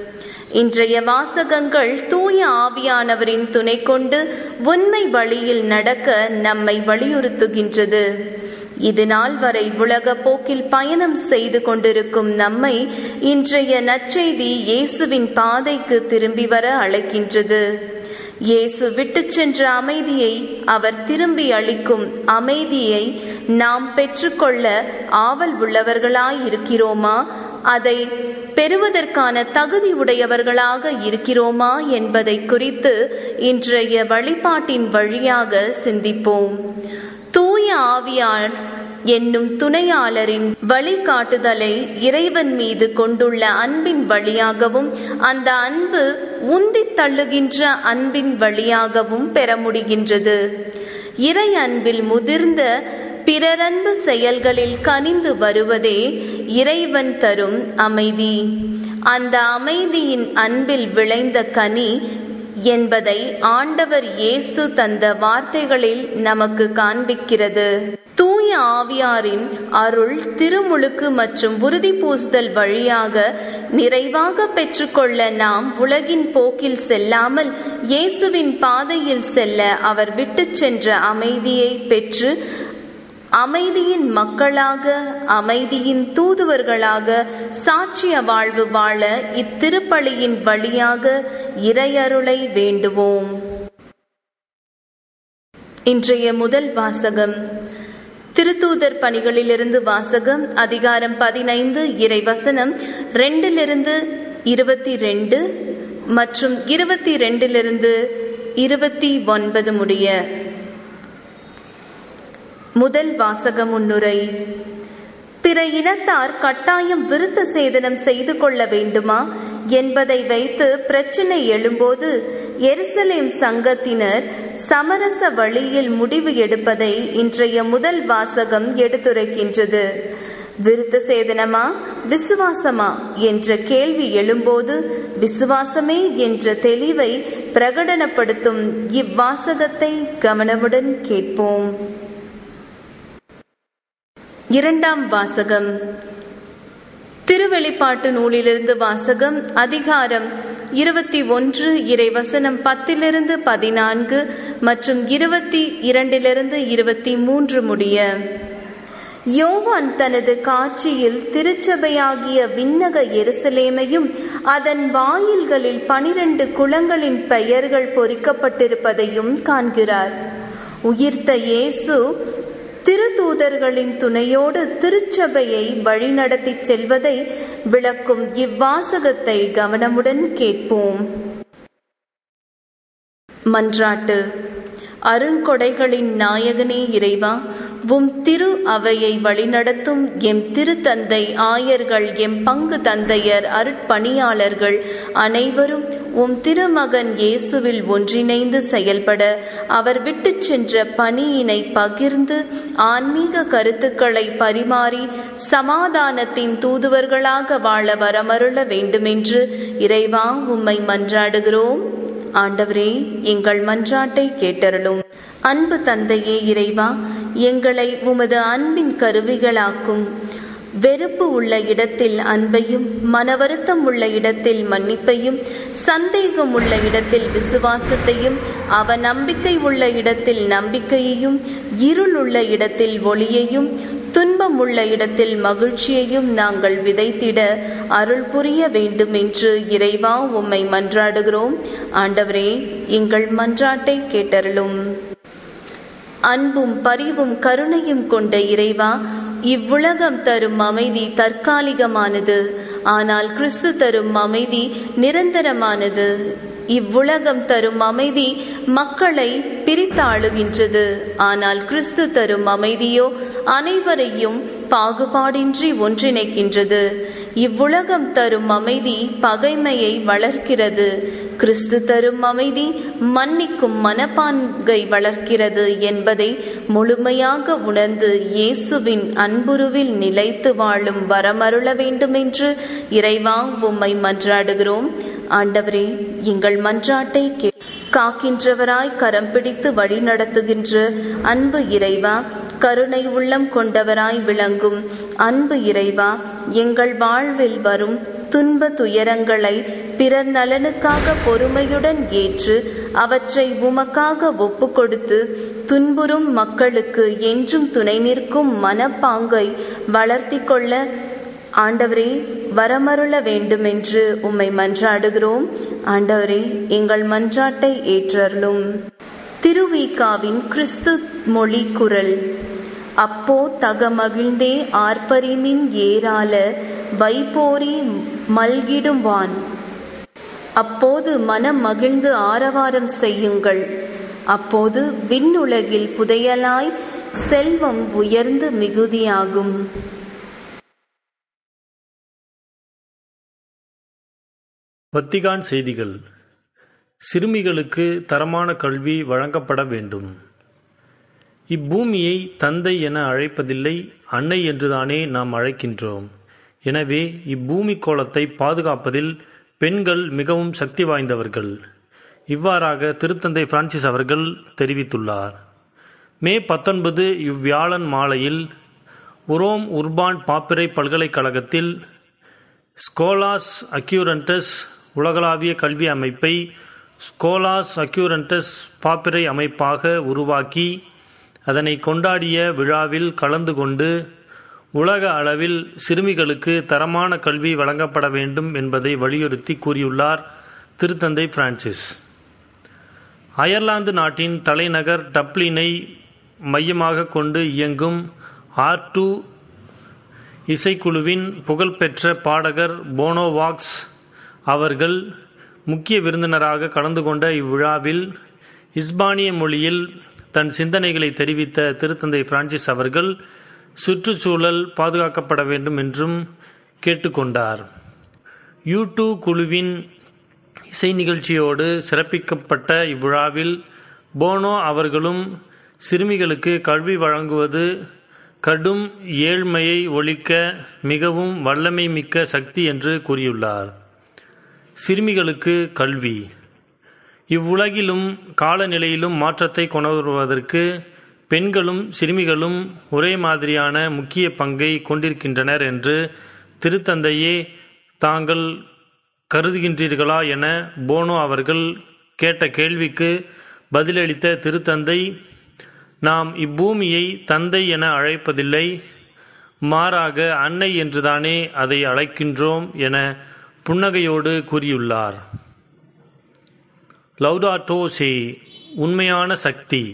இன்றைய வாசகங்கள் தூய ஆவியானவரின் துணை கொண்டு உண்மை வழியில் நடக்க நம்மை வலியுறுத்துகின்றது இது நாள் வரை உலக போக்கில் பயணம் செய்து கொண்டிருக்கும் நம்மை இன்றைய நற்செய்தி இயேசுவின் பாதைக்கு திரும்பி வர அழைக்கின்றது இயேசு விட்டுச் சென்ற அமைதியை அவர் திரும்பி அளிக்கும் அமைதியை நாம் பெற்றுக்கொள்ள ஆவல் உள்ளவர்களாய் இருக்கிறோமா அதை பெறுவதற்கான தகுதி உடையவர்களாக இருக்கிறோமா என்பதை குறித்து இன்றைய வழிபாட்டின் வழியாக சிந்திப்போம் தூய ஆவியார் என்னும் துணையாளரின் வழிகாட்டுதலை இறைவன் மீது கொண்டுள்ள அன்பின் வழியாகவும் அந்த அன்பு உந்தித் தள்ளுகின்ற அன்பின் வழியாகவும் பெற முடிகின்றது இறை அன்பில் முதிர்ந்த பிறரன்பு செயல்களில் கனிந்து வருவதே இறைவன் தரும் அமைதி அந்த அமைதியின் அன்பில் விளைந்த கனி என்பதை ஆண்டவர் இயேசு தந்த வார்த்தைகளில் நமக்கு காண்பிக்கிறது தூய ஆவியாரின் அருள் திருமுழுக்கு மற்றும் உறுதி பூசுதல் வழியாக நிறைவாக பெற்றுக்கொள்ள நாம் உலகின் போக்கில் செல்லாமல் இயேசுவின் பாதையில் செல்ல அவர் விட்டுச் சென்ற அமைதியை பெற்று அமைதியின் மக்களாக அமைதியின் தூதுவர்களாக சாட்சிய வாழ்வு வாழ இத்திருப்பலியின் வழியாக இறையருளை வேண்டுவோம் இன்றைய முதல் வாசகம் திருத்தூதர் பணிகளிலிருந்து வாசகம் அதிகாரம் பதினைந்து இறைவசனம் ரெண்டிலிருந்து இருபத்தி ரெண்டு மற்றும் இருபத்தி ரெண்டிலிருந்து இருபத்தி ஒன்பது முடிய முதல் வாசக முன்னுரை பிற இனத்தார் கட்டாயம் விருத்த சேதனம் செய்து கொள்ள வேண்டுமா என்பதை வைத்து பிரச்சனை எழும்போது எருசலேம் சங்கத்தினர் சமரச வழியில் முடிவு எடுப்பதை இன்றைய முதல் வாசகம் எடுத்துரைக்கின்றது விருத்த சேதனமா விசுவாசமா என்ற கேள்வி எழும்போது விசுவாசமே என்ற தெளிவை பிரகடனப்படுத்தும் இவ்வாசகத்தை கவனமுடன் கேட்போம் இரண்டாம் வாசகம் திருவெளிப்பாட்டு நூலிலிருந்து வாசகம் அதிகாரம் இருபத்தி ஒன்று இறைவசனம் பத்திலிருந்து பதினான்கு மற்றும் இருபத்தி இரண்டிலிருந்து இருபத்தி மூன்று முடிய யோவான் தனது காட்சியில் திருச்சபையாகிய விண்ணக எருசலேமையும் அதன் வாயில்களில் பனிரெண்டு குளங்களின் பெயர்கள் பொறிக்கப்பட்டிருப்பதையும் காண்கிறார் உயிர்த்த இயேசு திருத்தூதர்களின் துணையோடு திருச்சபையை வழிநடத்தி செல்வதை விளக்கும் இவ்வாசகத்தை கவனமுடன் கேட்போம் மன்றாட்டு அருங்கொடைகளின் நாயகனே இறைவா உம் திரு அவையை வழிநடத்தும் எம் திருத்தந்தை ஆயர்கள் எம் பங்கு தந்தையர் அருட்பணியாளர்கள் அனைவரும் உம் திருமகன் இயேசுவில் ஒன்றிணைந்து செயல்பட அவர் விட்டுச் சென்ற பணியினை பகிர்ந்து ஆன்மீக கருத்துக்களை பரிமாறி சமாதானத்தின் தூதுவர்களாக வாழ வரமருள வேண்டுமென்று இறைவா உம்மை மன்றாடுகிறோம் ஆண்டவரே எங்கள் மன்றாட்டை கேட்டருளும் அன்பு தந்தையே இறைவா எங்களை உமது அன்பின் கருவிகளாக்கும் வெறுப்பு உள்ள இடத்தில் அன்பையும் மனவருத்தம் உள்ள இடத்தில் மன்னிப்பையும் சந்தேகம் உள்ள இடத்தில் விசுவாசத்தையும் அவ நம்பிக்கை உள்ள இடத்தில் நம்பிக்கையையும் இருள் உள்ள இடத்தில் ஒளியையும் துன்பம் உள்ள இடத்தில் மகிழ்ச்சியையும் நாங்கள் விதைத்திட அருள் புரிய வேண்டும் என்று இறைவா உம்மை மன்றாடுகிறோம் ஆண்டவரே எங்கள் மன்றாட்டை கேட்டருளும் அன்பும் பரிவும் கருணையும் கொண்ட இறைவா இவ்வுலகம் தரும் அமைதி தற்காலிகமானது ஆனால் கிறிஸ்து தரும் அமைதி நிரந்தரமானது இவ்வுலகம் தரும் அமைதி மக்களை பிரித்தாளுகின்றது ஆனால் கிறிஸ்து தரும் அமைதியோ அனைவரையும் பாகுபாடின்றி ஒன்றிணைக்கின்றது இவ்வுலகம் தரும் அமைதி பகைமையை வளர்க்கிறது கிறிஸ்து தரும் அமைதி மன்னிக்கும் மனப்பான்கை வளர்க்கிறது என்பதை முழுமையாக உணர்ந்து இயேசுவின் அன்புருவில் நிலைத்து வாழும் வரமருள வேண்டுமென்று இறைவா உம்மை மன்றாடுகிறோம் ஆண்டவரே எங்கள் மன்றாட்டை கே காக்கின்றவராய் கரம் பிடித்து வழி நடத்துகின்ற அன்பு இறைவா கருணை உள்ளம் கொண்டவராய் விளங்கும் அன்பு இறைவா எங்கள் வாழ்வில் வரும் துன்ப துயரங்களை பிறர் நலனுக்காக பொறுமையுடன் ஏற்று அவற்றை உமக்காக ஒப்பு கொடுத்து துன்புறும் மக்களுக்கு என்றும் துணை நிற்கும் மனப்பாங்கை வளர்த்தி கொள்ள ஆண்டவரே வரமருள வேண்டுமென்று உம்மை மன்றாடுகிறோம் ஆண்டவரே எங்கள் மன்றாட்டை ஏற்றருளும் திருவிகாவின் கிறிஸ்து மொழி குரல் அப்போ தகமகிழ்ந்தே ஆர்ப்பரிமின் ஏரால வைபோரி மல்கிடும் வான் அப்போது மனம் மகிழ்ந்து ஆரவாரம் செய்யுங்கள் அப்போது விண்ணுலகில் புதையலாய் செல்வம் உயர்ந்து மிகுதியாகும் வத்திகான் செய்திகள் சிறுமிகளுக்கு தரமான கல்வி வழங்கப்பட வேண்டும் இப்பூமியை தந்தை என அழைப்பதில்லை அன்னை என்றுதானே நாம் அழைக்கின்றோம் எனவே இப்பூமி கோலத்தை பாதுகாப்பதில் பெண்கள் மிகவும் சக்தி வாய்ந்தவர்கள் இவ்வாறாக திருத்தந்தை பிரான்சிஸ் அவர்கள் தெரிவித்துள்ளார் மே பத்தொன்பது இவ்வியாழன் மாலையில் உரோம் உர்பான் பாப்பிரை பல்கலைக்கழகத்தில் ஸ்கோலாஸ் அக்யூரண்டஸ் உலகளாவிய கல்வி அமைப்பை ஸ்கோலாஸ் அக்யூரண்டஸ் பாப்பிரை அமைப்பாக உருவாக்கி அதனை கொண்டாடிய விழாவில் கலந்து கொண்டு உலக அளவில் சிறுமிகளுக்கு தரமான கல்வி வழங்கப்பட வேண்டும் என்பதை வலியுறுத்தி கூறியுள்ளார் திருத்தந்தை பிரான்சிஸ் அயர்லாந்து நாட்டின் தலைநகர் டப்ளினை மையமாக கொண்டு இயங்கும் ஆர் டூ இசைக்குழுவின் புகழ்பெற்ற பாடகர் போனோவாக்ஸ் அவர்கள் முக்கிய விருந்தினராக கலந்து கொண்ட இவ்விழாவில் இஸ்பானிய மொழியில் தன் சிந்தனைகளை தெரிவித்த திருத்தந்தை பிரான்சிஸ் அவர்கள் சுற்றுச்சூழல் பாதுகாக்கப்பட வேண்டும் என்றும் கேட்டுக்கொண்டார் யூ டூ குழுவின் இசை நிகழ்ச்சியோடு சிறப்பிக்கப்பட்ட இவ்விழாவில் போனோ அவர்களும் சிறுமிகளுக்கு கல்வி வழங்குவது கடும் ஏழ்மையை ஒழிக்க மிகவும் வல்லமை மிக்க சக்தி என்று கூறியுள்ளார் சிறுமிகளுக்கு கல்வி இவ்வுலகிலும் காலநிலையிலும் மாற்றத்தை கொணருவதற்கு பெண்களும் சிறுமிகளும் ஒரே மாதிரியான முக்கிய பங்கை கொண்டிருக்கின்றனர் என்று திருத்தந்தையே தாங்கள் கருதுகின்றீர்களா என போனோ அவர்கள் கேட்ட கேள்விக்கு பதிலளித்த திருத்தந்தை நாம் இப்பூமியை தந்தை என அழைப்பதில்லை மாறாக அன்னை என்றுதானே அதை அழைக்கின்றோம் என புன்னகையோடு கூறியுள்ளார் லௌடாட்டோ சே உண்மையான சக்தி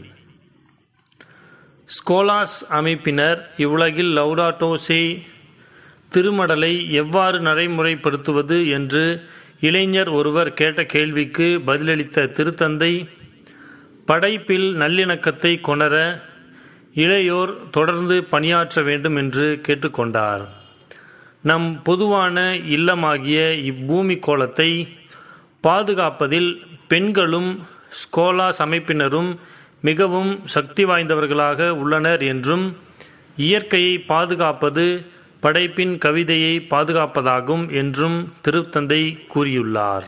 ஸ்கோலாஸ் அமைப்பினர் இவ்வுலகில் லௌடாட்டோ சே திருமடலை எவ்வாறு நடைமுறைப்படுத்துவது என்று இளைஞர் ஒருவர் கேட்ட கேள்விக்கு பதிலளித்த திருத்தந்தை படைப்பில் நல்லிணக்கத்தை கொணர இளையோர் தொடர்ந்து பணியாற்ற வேண்டும் என்று கேட்டுக்கொண்டார் நம் பொதுவான இல்லமாகிய இப்பூமி கோலத்தை பாதுகாப்பதில் பெண்களும் ஸ்கோலாஸ் அமைப்பினரும் மிகவும் சக்தி வாய்ந்தவர்களாக உள்ளனர் என்றும் இயற்கையை பாதுகாப்பது படைப்பின் கவிதையை பாதுகாப்பதாகும் என்றும் திருத்தந்தை கூறியுள்ளார்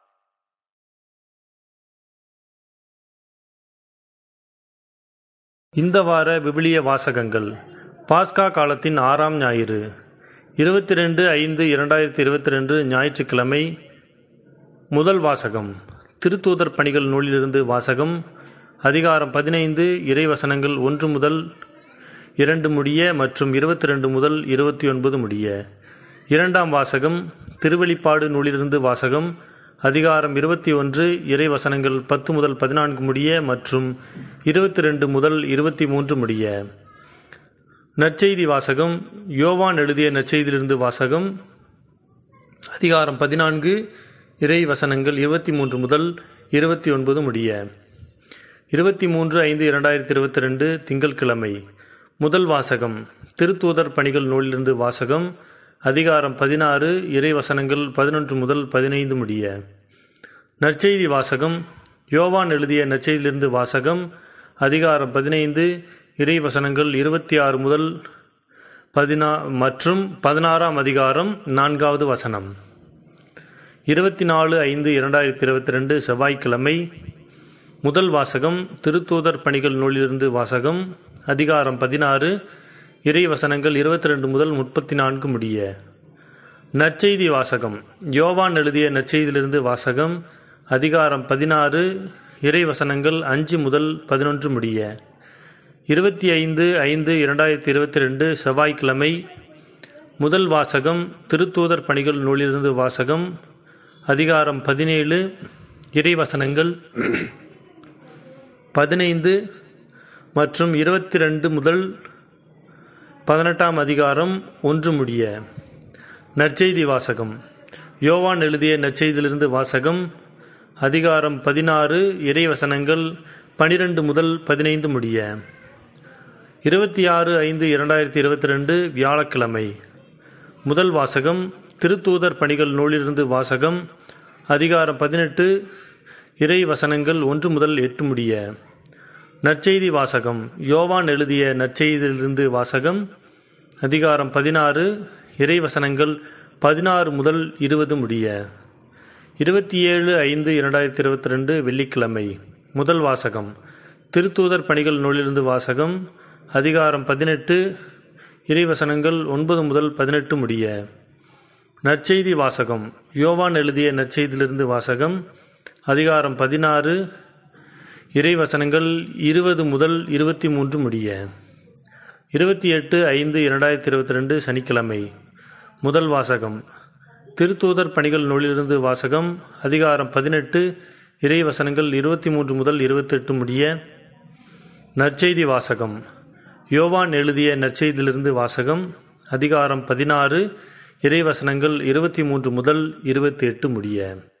இந்த வார விவிலிய வாசகங்கள் பாஸ்கா காலத்தின் ஆறாம் ஞாயிறு இருபத்தி ரெண்டு ஐந்து இரண்டாயிரத்தி இருபத்தி ரெண்டு ஞாயிற்றுக்கிழமை முதல் வாசகம் திருத்தூதர் பணிகள் நூலிலிருந்து வாசகம் அதிகாரம் பதினைந்து இறைவசனங்கள் ஒன்று முதல் இரண்டு முடிய மற்றும் இருபத்தி ரெண்டு முதல் இருபத்தி ஒன்பது முடிய இரண்டாம் வாசகம் திருவெளிப்பாடு நூலிலிருந்து வாசகம் அதிகாரம் இருபத்தி ஒன்று இறைவசனங்கள் பத்து முதல் பதினான்கு முடிய மற்றும் இருபத்தி ரெண்டு முதல் இருபத்தி மூன்று முடிய நற்செய்தி வாசகம் யோவான் எழுதிய நற்செய்தியிலிருந்து வாசகம் அதிகாரம் பதினான்கு இறை வசனங்கள் இருபத்தி மூன்று முதல் இருபத்தி ஒன்பது முடிய இருபத்தி மூன்று ஐந்து இரண்டாயிரத்தி இருபத்தி ரெண்டு திங்கட்கிழமை முதல் வாசகம் திருத்தூதர் பணிகள் நூலிலிருந்து வாசகம் அதிகாரம் பதினாறு இறை வசனங்கள் பதினொன்று முதல் பதினைந்து முடிய நற்செய்தி வாசகம் யோவான் எழுதிய நற்செய்தியிலிருந்து வாசகம் அதிகாரம் பதினைந்து இறை வசனங்கள் இருபத்தி ஆறு முதல் பதினா மற்றும் பதினாறாம் அதிகாரம் நான்காவது வசனம் இருபத்தி நாலு ஐந்து இரண்டாயிரத்தி இருபத்தி ரெண்டு செவ்வாய்க்கிழமை முதல் வாசகம் திருத்தூதர் பணிகள் நூலிலிருந்து வாசகம் அதிகாரம் பதினாறு இறை வசனங்கள் இருபத்தி ரெண்டு முதல் முப்பத்தி நான்கு முடிய நற்செய்தி வாசகம் யோவான் எழுதிய நற்செய்தியிலிருந்து வாசகம் அதிகாரம் பதினாறு இறை வசனங்கள் அஞ்சு முதல் பதினொன்று முடிய இருபத்தி ஐந்து ஐந்து இரண்டாயிரத்தி இருபத்தி ரெண்டு செவ்வாய்க்கிழமை முதல் வாசகம் திருத்தூதர் பணிகள் நூலிலிருந்து வாசகம் அதிகாரம் பதினேழு இறைவசனங்கள் பதினைந்து மற்றும் இருபத்தி ரெண்டு முதல் பதினெட்டாம் அதிகாரம் ஒன்று முடிய நற்செய்தி வாசகம் யோவான் எழுதிய நற்செய்தியிலிருந்து வாசகம் அதிகாரம் பதினாறு இறைவசனங்கள் பனிரெண்டு முதல் பதினைந்து முடிய இருபத்தி ஆறு ஐந்து இரண்டாயிரத்தி இருபத்தி ரெண்டு வியாழக்கிழமை முதல் வாசகம் திருத்தூதர் பணிகள் நூலிலிருந்து வாசகம் அதிகாரம் பதினெட்டு இறை வசனங்கள் ஒன்று முதல் எட்டு முடிய நற்செய்தி வாசகம் யோவான் எழுதிய நற்செய்தியிலிருந்து வாசகம் அதிகாரம் பதினாறு இறை வசனங்கள் பதினாறு முதல் இருபது முடிய இருபத்தி ஏழு ஐந்து இரண்டாயிரத்தி இருபத்தி ரெண்டு வெள்ளிக்கிழமை முதல் வாசகம் திருத்தூதர் பணிகள் நூலிலிருந்து வாசகம் அதிகாரம் பதினெட்டு இறைவசனங்கள் ஒன்பது முதல் பதினெட்டு முடிய நற்செய்தி வாசகம் யோவான் எழுதிய நற்செய்தியிலிருந்து வாசகம் அதிகாரம் பதினாறு இறைவசனங்கள் இருபது முதல் இருபத்தி மூன்று முடிய இருபத்தி எட்டு ஐந்து இரண்டாயிரத்தி இருபத்தி ரெண்டு சனிக்கிழமை முதல் வாசகம் திருத்தூதர் பணிகள் நூலிலிருந்து வாசகம் அதிகாரம் பதினெட்டு இறைவசனங்கள் இருபத்தி மூன்று முதல் இருபத்தெட்டு முடிய நற்செய்தி வாசகம் யோவான் எழுதிய நற்செய்தியிலிருந்து வாசகம் அதிகாரம் பதினாறு இறைவசனங்கள் இருபத்தி மூன்று முதல் இருபத்தி எட்டு முடிய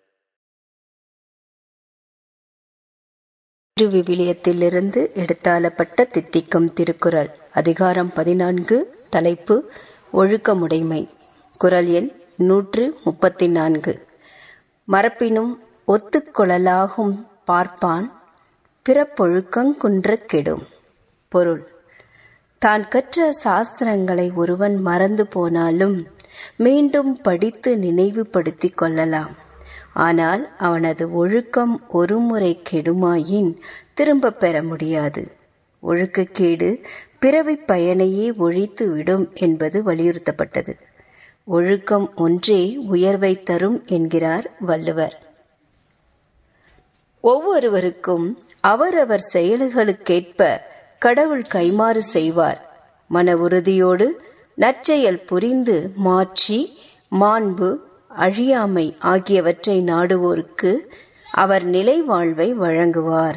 திருவிவிலியத்திலிருந்து எடுத்தாளப்பட்ட தித்திக்கும் திருக்குறள் அதிகாரம் பதினான்கு தலைப்பு ஒழுக்கமுடைமை குரல் எண் நூற்று முப்பத்தி நான்கு மரப்பினும் ஒத்துக்கொள்ளலாகும் பார்ப்பான் பிறப்பொழுக்கங் குன்றக் கெடும் பொருள் தான் கற்ற சாஸ்திரங்களை ஒருவன் மறந்து போனாலும் மீண்டும் படித்து நினைவுபடுத்திக் கொள்ளலாம் ஆனால் அவனது ஒழுக்கம் ஒருமுறை கெடுமாயின் திரும்ப பெற முடியாது ஒழுக்கக்கேடு பிறவி பயனையே ஒழித்து விடும் என்பது வலியுறுத்தப்பட்டது ஒழுக்கம் ஒன்றே உயர்வை தரும் என்கிறார் வள்ளுவர் ஒவ்வொருவருக்கும் அவரவர் செயல்களுக்கேற்ப கடவுள் கைமாறு செய்வார் மன உறுதியோடு நற்செயல் புரிந்து மாற்றி மாண்பு அழியாமை ஆகியவற்றை நாடுவோருக்கு அவர் நிலை வாழ்வை வழங்குவார்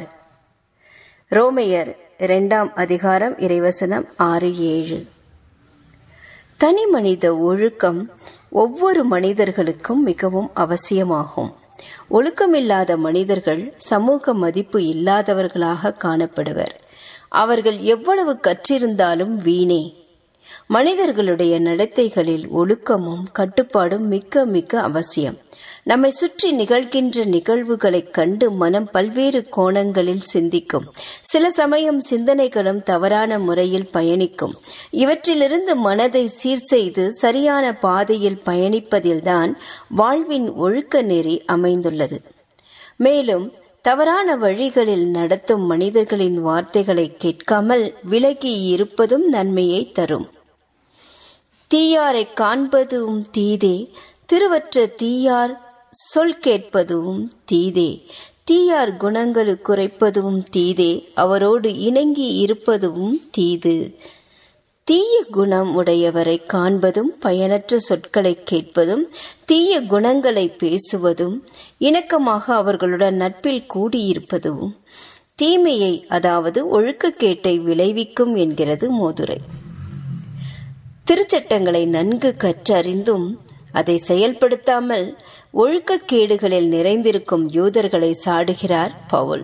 ரோமையர் இரண்டாம் அதிகாரம் இறைவசனம் ஆறு ஏழு தனி மனித ஒழுக்கம் ஒவ்வொரு மனிதர்களுக்கும் மிகவும் அவசியமாகும் ஒழுக்கமில்லாத மனிதர்கள் சமூக மதிப்பு இல்லாதவர்களாக காணப்படுவர் அவர்கள் எவ்வளவு கற்றிருந்தாலும் வீணே மனிதர்களுடைய நடத்தைகளில் ஒழுக்கமும் கட்டுப்பாடும் மிக்க மிக்க அவசியம் நம்மை சுற்றி நிகழ்கின்ற நிகழ்வுகளைக் கண்டு மனம் பல்வேறு கோணங்களில் சிந்திக்கும் சில சமயம் சிந்தனைகளும் தவறான முறையில் பயணிக்கும் இவற்றிலிருந்து மனதை சீர் செய்து சரியான பாதையில் பயணிப்பதில்தான் வாழ்வின் ஒழுக்க நெறி அமைந்துள்ளது மேலும் தவறான வழிகளில் நடத்தும் மனிதர்களின் வார்த்தைகளை கேட்காமல் விலகி இருப்பதும் நன்மையை தரும் தீயாரை காண்பதும் தீதே திருவற்ற தீயார் சொல் கேட்பதும் தீதே தீயார் குணங்கள் குறைப்பதும் தீதே அவரோடு இணங்கி இருப்பதும் தீது தீய குணம் உடையவரை காண்பதும் பயனற்ற சொற்களை கேட்பதும் தீய குணங்களை பேசுவதும் இணக்கமாக அவர்களுடன் நட்பில் கூடியிருப்பதும் தீமையை அதாவது ஒழுக்கக்கேட்டை விளைவிக்கும் என்கிறது மோதுரை திருச்சட்டங்களை நன்கு கற்றறிந்தும் அதை செயல்படுத்தாமல் ஒழுக்கக்கேடுகளில் நிறைந்திருக்கும் யூதர்களை சாடுகிறார் பவுல்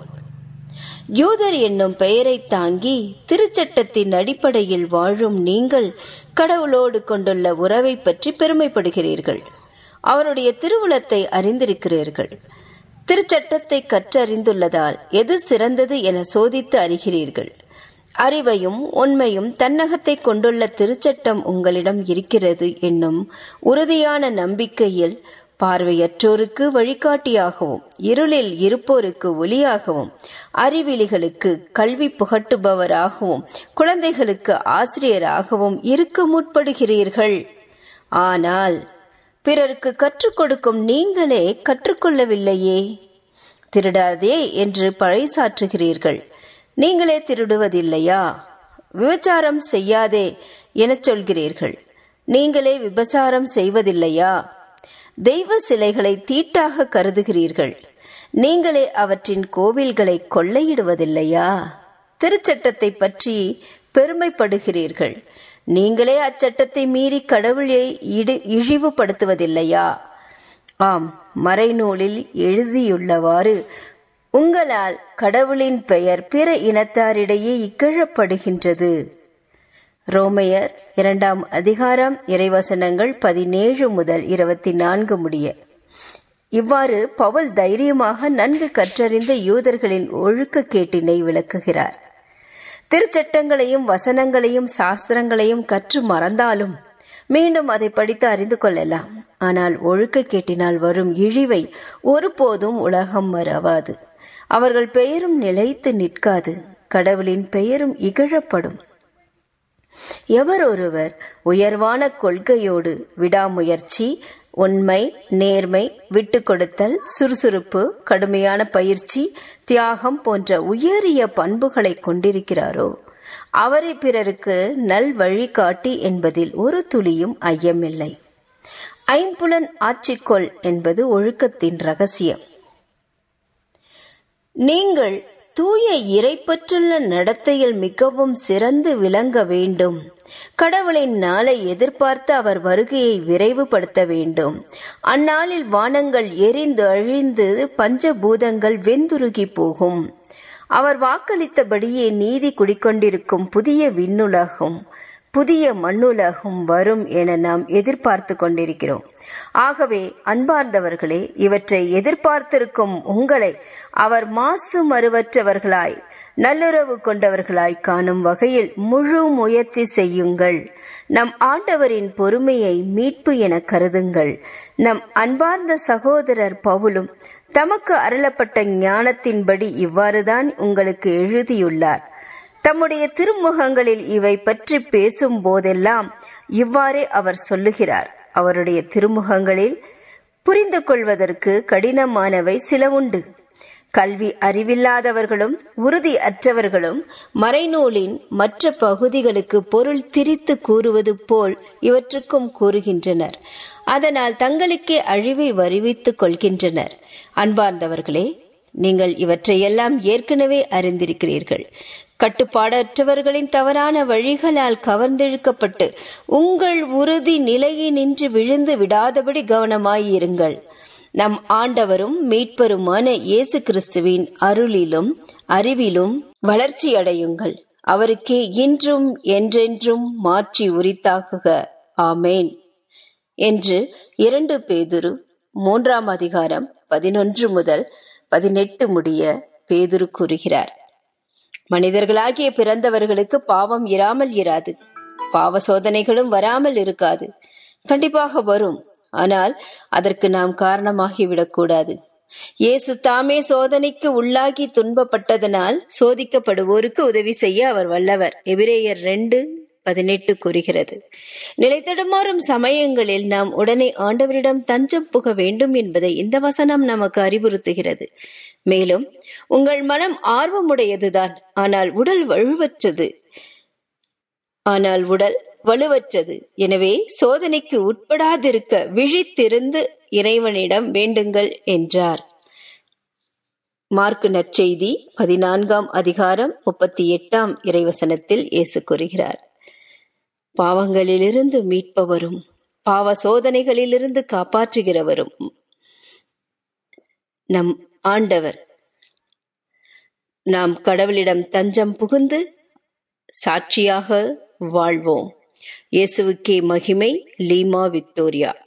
யூதர் என்னும் பெயரை தாங்கி திருச்சட்டத்தின் அடிப்படையில் வாழும் நீங்கள் கடவுளோடு கொண்டுள்ள உறவை பற்றி பெருமைப்படுகிறீர்கள் அவருடைய திருவுளத்தை அறிந்திருக்கிறீர்கள் திருச்சட்டத்தை கற்றறிந்துள்ளதால் எது சிறந்தது என சோதித்து அறிகிறீர்கள் அறிவையும் உண்மையும் தன்னகத்தை கொண்டுள்ள திருச்சட்டம் உங்களிடம் இருக்கிறது என்னும் உறுதியான நம்பிக்கையில் பார்வையற்றோருக்கு வழிகாட்டியாகவும் இருளில் இருப்போருக்கு ஒளியாகவும் அறிவிலிகளுக்கு கல்வி புகட்டுபவராகவும் குழந்தைகளுக்கு ஆசிரியராகவும் இருக்க முற்படுகிறீர்கள் ஆனால் பிறருக்கு கற்றுக் கொடுக்கும் நீங்களே கற்றுக்கொள்ளவில்லையே திருடாதே என்று பறைசாற்றுகிறீர்கள் நீங்களே திருடுவதில்லையா விபச்சாரம் செய்யாதே எனச் சொல்கிறீர்கள் நீங்களே விபச்சாரம் செய்வதில்லையா தெய்வ சிலைகளை தீட்டாக கருதுகிறீர்கள் நீங்களே அவற்றின் கோவில்களை கொள்ளையிடுவதில்லையா திருச்சட்டத்தை பற்றி பெருமைப்படுகிறீர்கள் நீங்களே அச்சட்டத்தை மீறி கடவுளை இடு இழிவுபடுத்துவதில்லையா ஆம் மறைநூலில் எழுதியுள்ளவாறு உங்களால் கடவுளின் பெயர் பிற இனத்தாரிடையே இகழப்படுகின்றது ரோமையர் இரண்டாம் அதிகாரம் இறைவசனங்கள் பதினேழு முதல் இருபத்தி நான்கு முடிய இவ்வாறு பவுல் தைரியமாக நன்கு கற்றறிந்த யூதர்களின் ஒழுக்க கேட்டினை விளக்குகிறார் திருச்சட்டங்களையும் வசனங்களையும் சாஸ்திரங்களையும் கற்று மறந்தாலும் மீண்டும் அதை படித்து அறிந்து கொள்ளலாம் ஆனால் ஒழுக்க கேட்டினால் வரும் இழிவை ஒருபோதும் உலகம் மறவாது அவர்கள் பெயரும் நிலைத்து நிற்காது கடவுளின் பெயரும் இகழப்படும் எவர் ஒருவர் உயர்வான கொள்கையோடு விடாமுயற்சி உண்மை நேர்மை விட்டு கொடுத்தல் சுறுசுறுப்பு கடுமையான பயிற்சி தியாகம் போன்ற உயரிய பண்புகளை கொண்டிருக்கிறாரோ அவரை பிறருக்கு நல் வழிகாட்டி என்பதில் ஒரு துளியும் ஐயமில்லை ஐம்புலன் ஆட்சிக்கொள் என்பது ஒழுக்கத்தின் ரகசியம் நீங்கள் தூய இறைப்பற்றுள்ள நடத்தையில் மிகவும் சிறந்து விளங்க வேண்டும் கடவுளின் நாளை எதிர்பார்த்து அவர் வருகையை விரைவுபடுத்த வேண்டும் அந்நாளில் வானங்கள் எரிந்து அழிந்து பஞ்சபூதங்கள் வெந்துருகி போகும் அவர் வாக்களித்தபடியே நீதி குடிக்கொண்டிருக்கும் புதிய விண்ணுலகம் புதிய மண்ணுலகம் வரும் என நாம் எதிர்பார்த்து கொண்டிருக்கிறோம் ஆகவே அன்பார்ந்தவர்களே இவற்றை எதிர்பார்த்திருக்கும் உங்களை அவர் மாசு மறுவற்றவர்களாய் நல்லுறவு கொண்டவர்களாய் காணும் வகையில் முழு முயற்சி செய்யுங்கள் நம் ஆண்டவரின் பொறுமையை மீட்பு என கருதுங்கள் நம் அன்பார்ந்த சகோதரர் பவுலும் தமக்கு அருளப்பட்ட ஞானத்தின்படி இவ்வாறுதான் உங்களுக்கு எழுதியுள்ளார் தம்முடைய திருமுகங்களில் இவை பற்றி பேசும் போதெல்லாம் இவ்வாறே அவர் சொல்லுகிறார் அவருடைய திருமுகங்களில் புரிந்து கொள்வதற்கு கடினமானவை சில உண்டு கல்வி அறிவில்லாதவர்களும் உறுதி அற்றவர்களும் மறைநூலின் மற்ற பகுதிகளுக்கு பொருள் திரித்து கூறுவது போல் இவற்றுக்கும் கூறுகின்றனர் அதனால் தங்களுக்கே அழிவை வருவித்துக் கொள்கின்றனர் அன்பார்ந்தவர்களே நீங்கள் இவற்றையெல்லாம் ஏற்கனவே அறிந்திருக்கிறீர்கள் கட்டுப்பாடற்றவர்களின் தவறான வழிகளால் கவர்ந்தெழுக்கப்பட்டு உங்கள் உறுதி நிலையினின்று விழுந்து விடாதபடி கவனமாயிருங்கள் நம் ஆண்டவரும் மீட்பருமான இயேசு கிறிஸ்துவின் அருளிலும் அறிவிலும் வளர்ச்சியடையுங்கள் அவருக்கே இன்றும் என்றென்றும் மாற்றி உரித்தாகுக ஆமேன் என்று இரண்டு பேதுரு மூன்றாம் அதிகாரம் பதினொன்று முதல் பதினெட்டு முடிய பேதுரு கூறுகிறார் மனிதர்களாகிய பிறந்தவர்களுக்கு பாவம் இராமல் இராது பாவ சோதனைகளும் வராமல் இருக்காது கண்டிப்பாக வரும் ஆனால் அதற்கு நாம் காரணமாகிவிடக்கூடாது இயேசு தாமே சோதனைக்கு உள்ளாகி துன்பப்பட்டதனால் சோதிக்கப்படுவோருக்கு உதவி செய்ய அவர் வல்லவர் எபிரேயர் ரெண்டு பதினெட்டு கூறுகிறது நிலைத்தடுமாறும் சமயங்களில் நாம் உடனே ஆண்டவரிடம் தஞ்சம் புக வேண்டும் என்பதை இந்த வசனம் நமக்கு அறிவுறுத்துகிறது மேலும் உங்கள் மனம் ஆர்வமுடையதுதான் ஆனால் உடல் வலுவற்றது ஆனால் உடல் வலுவற்றது எனவே சோதனைக்கு உட்படாதிருக்க விழித்திருந்து இறைவனிடம் வேண்டுங்கள் என்றார் மார்க்கு நற்செய்தி பதினான்காம் அதிகாரம் முப்பத்தி எட்டாம் இறைவசனத்தில் இயேசு கூறுகிறார் பாவங்களிலிருந்து மீட்பவரும் பாவ சோதனைகளிலிருந்து காப்பாற்றுகிறவரும் நம் ஆண்டவர் நாம் கடவுளிடம் தஞ்சம் புகுந்து சாட்சியாக வாழ்வோம் இயேசுவுக்கே மகிமை லீமா விக்டோரியா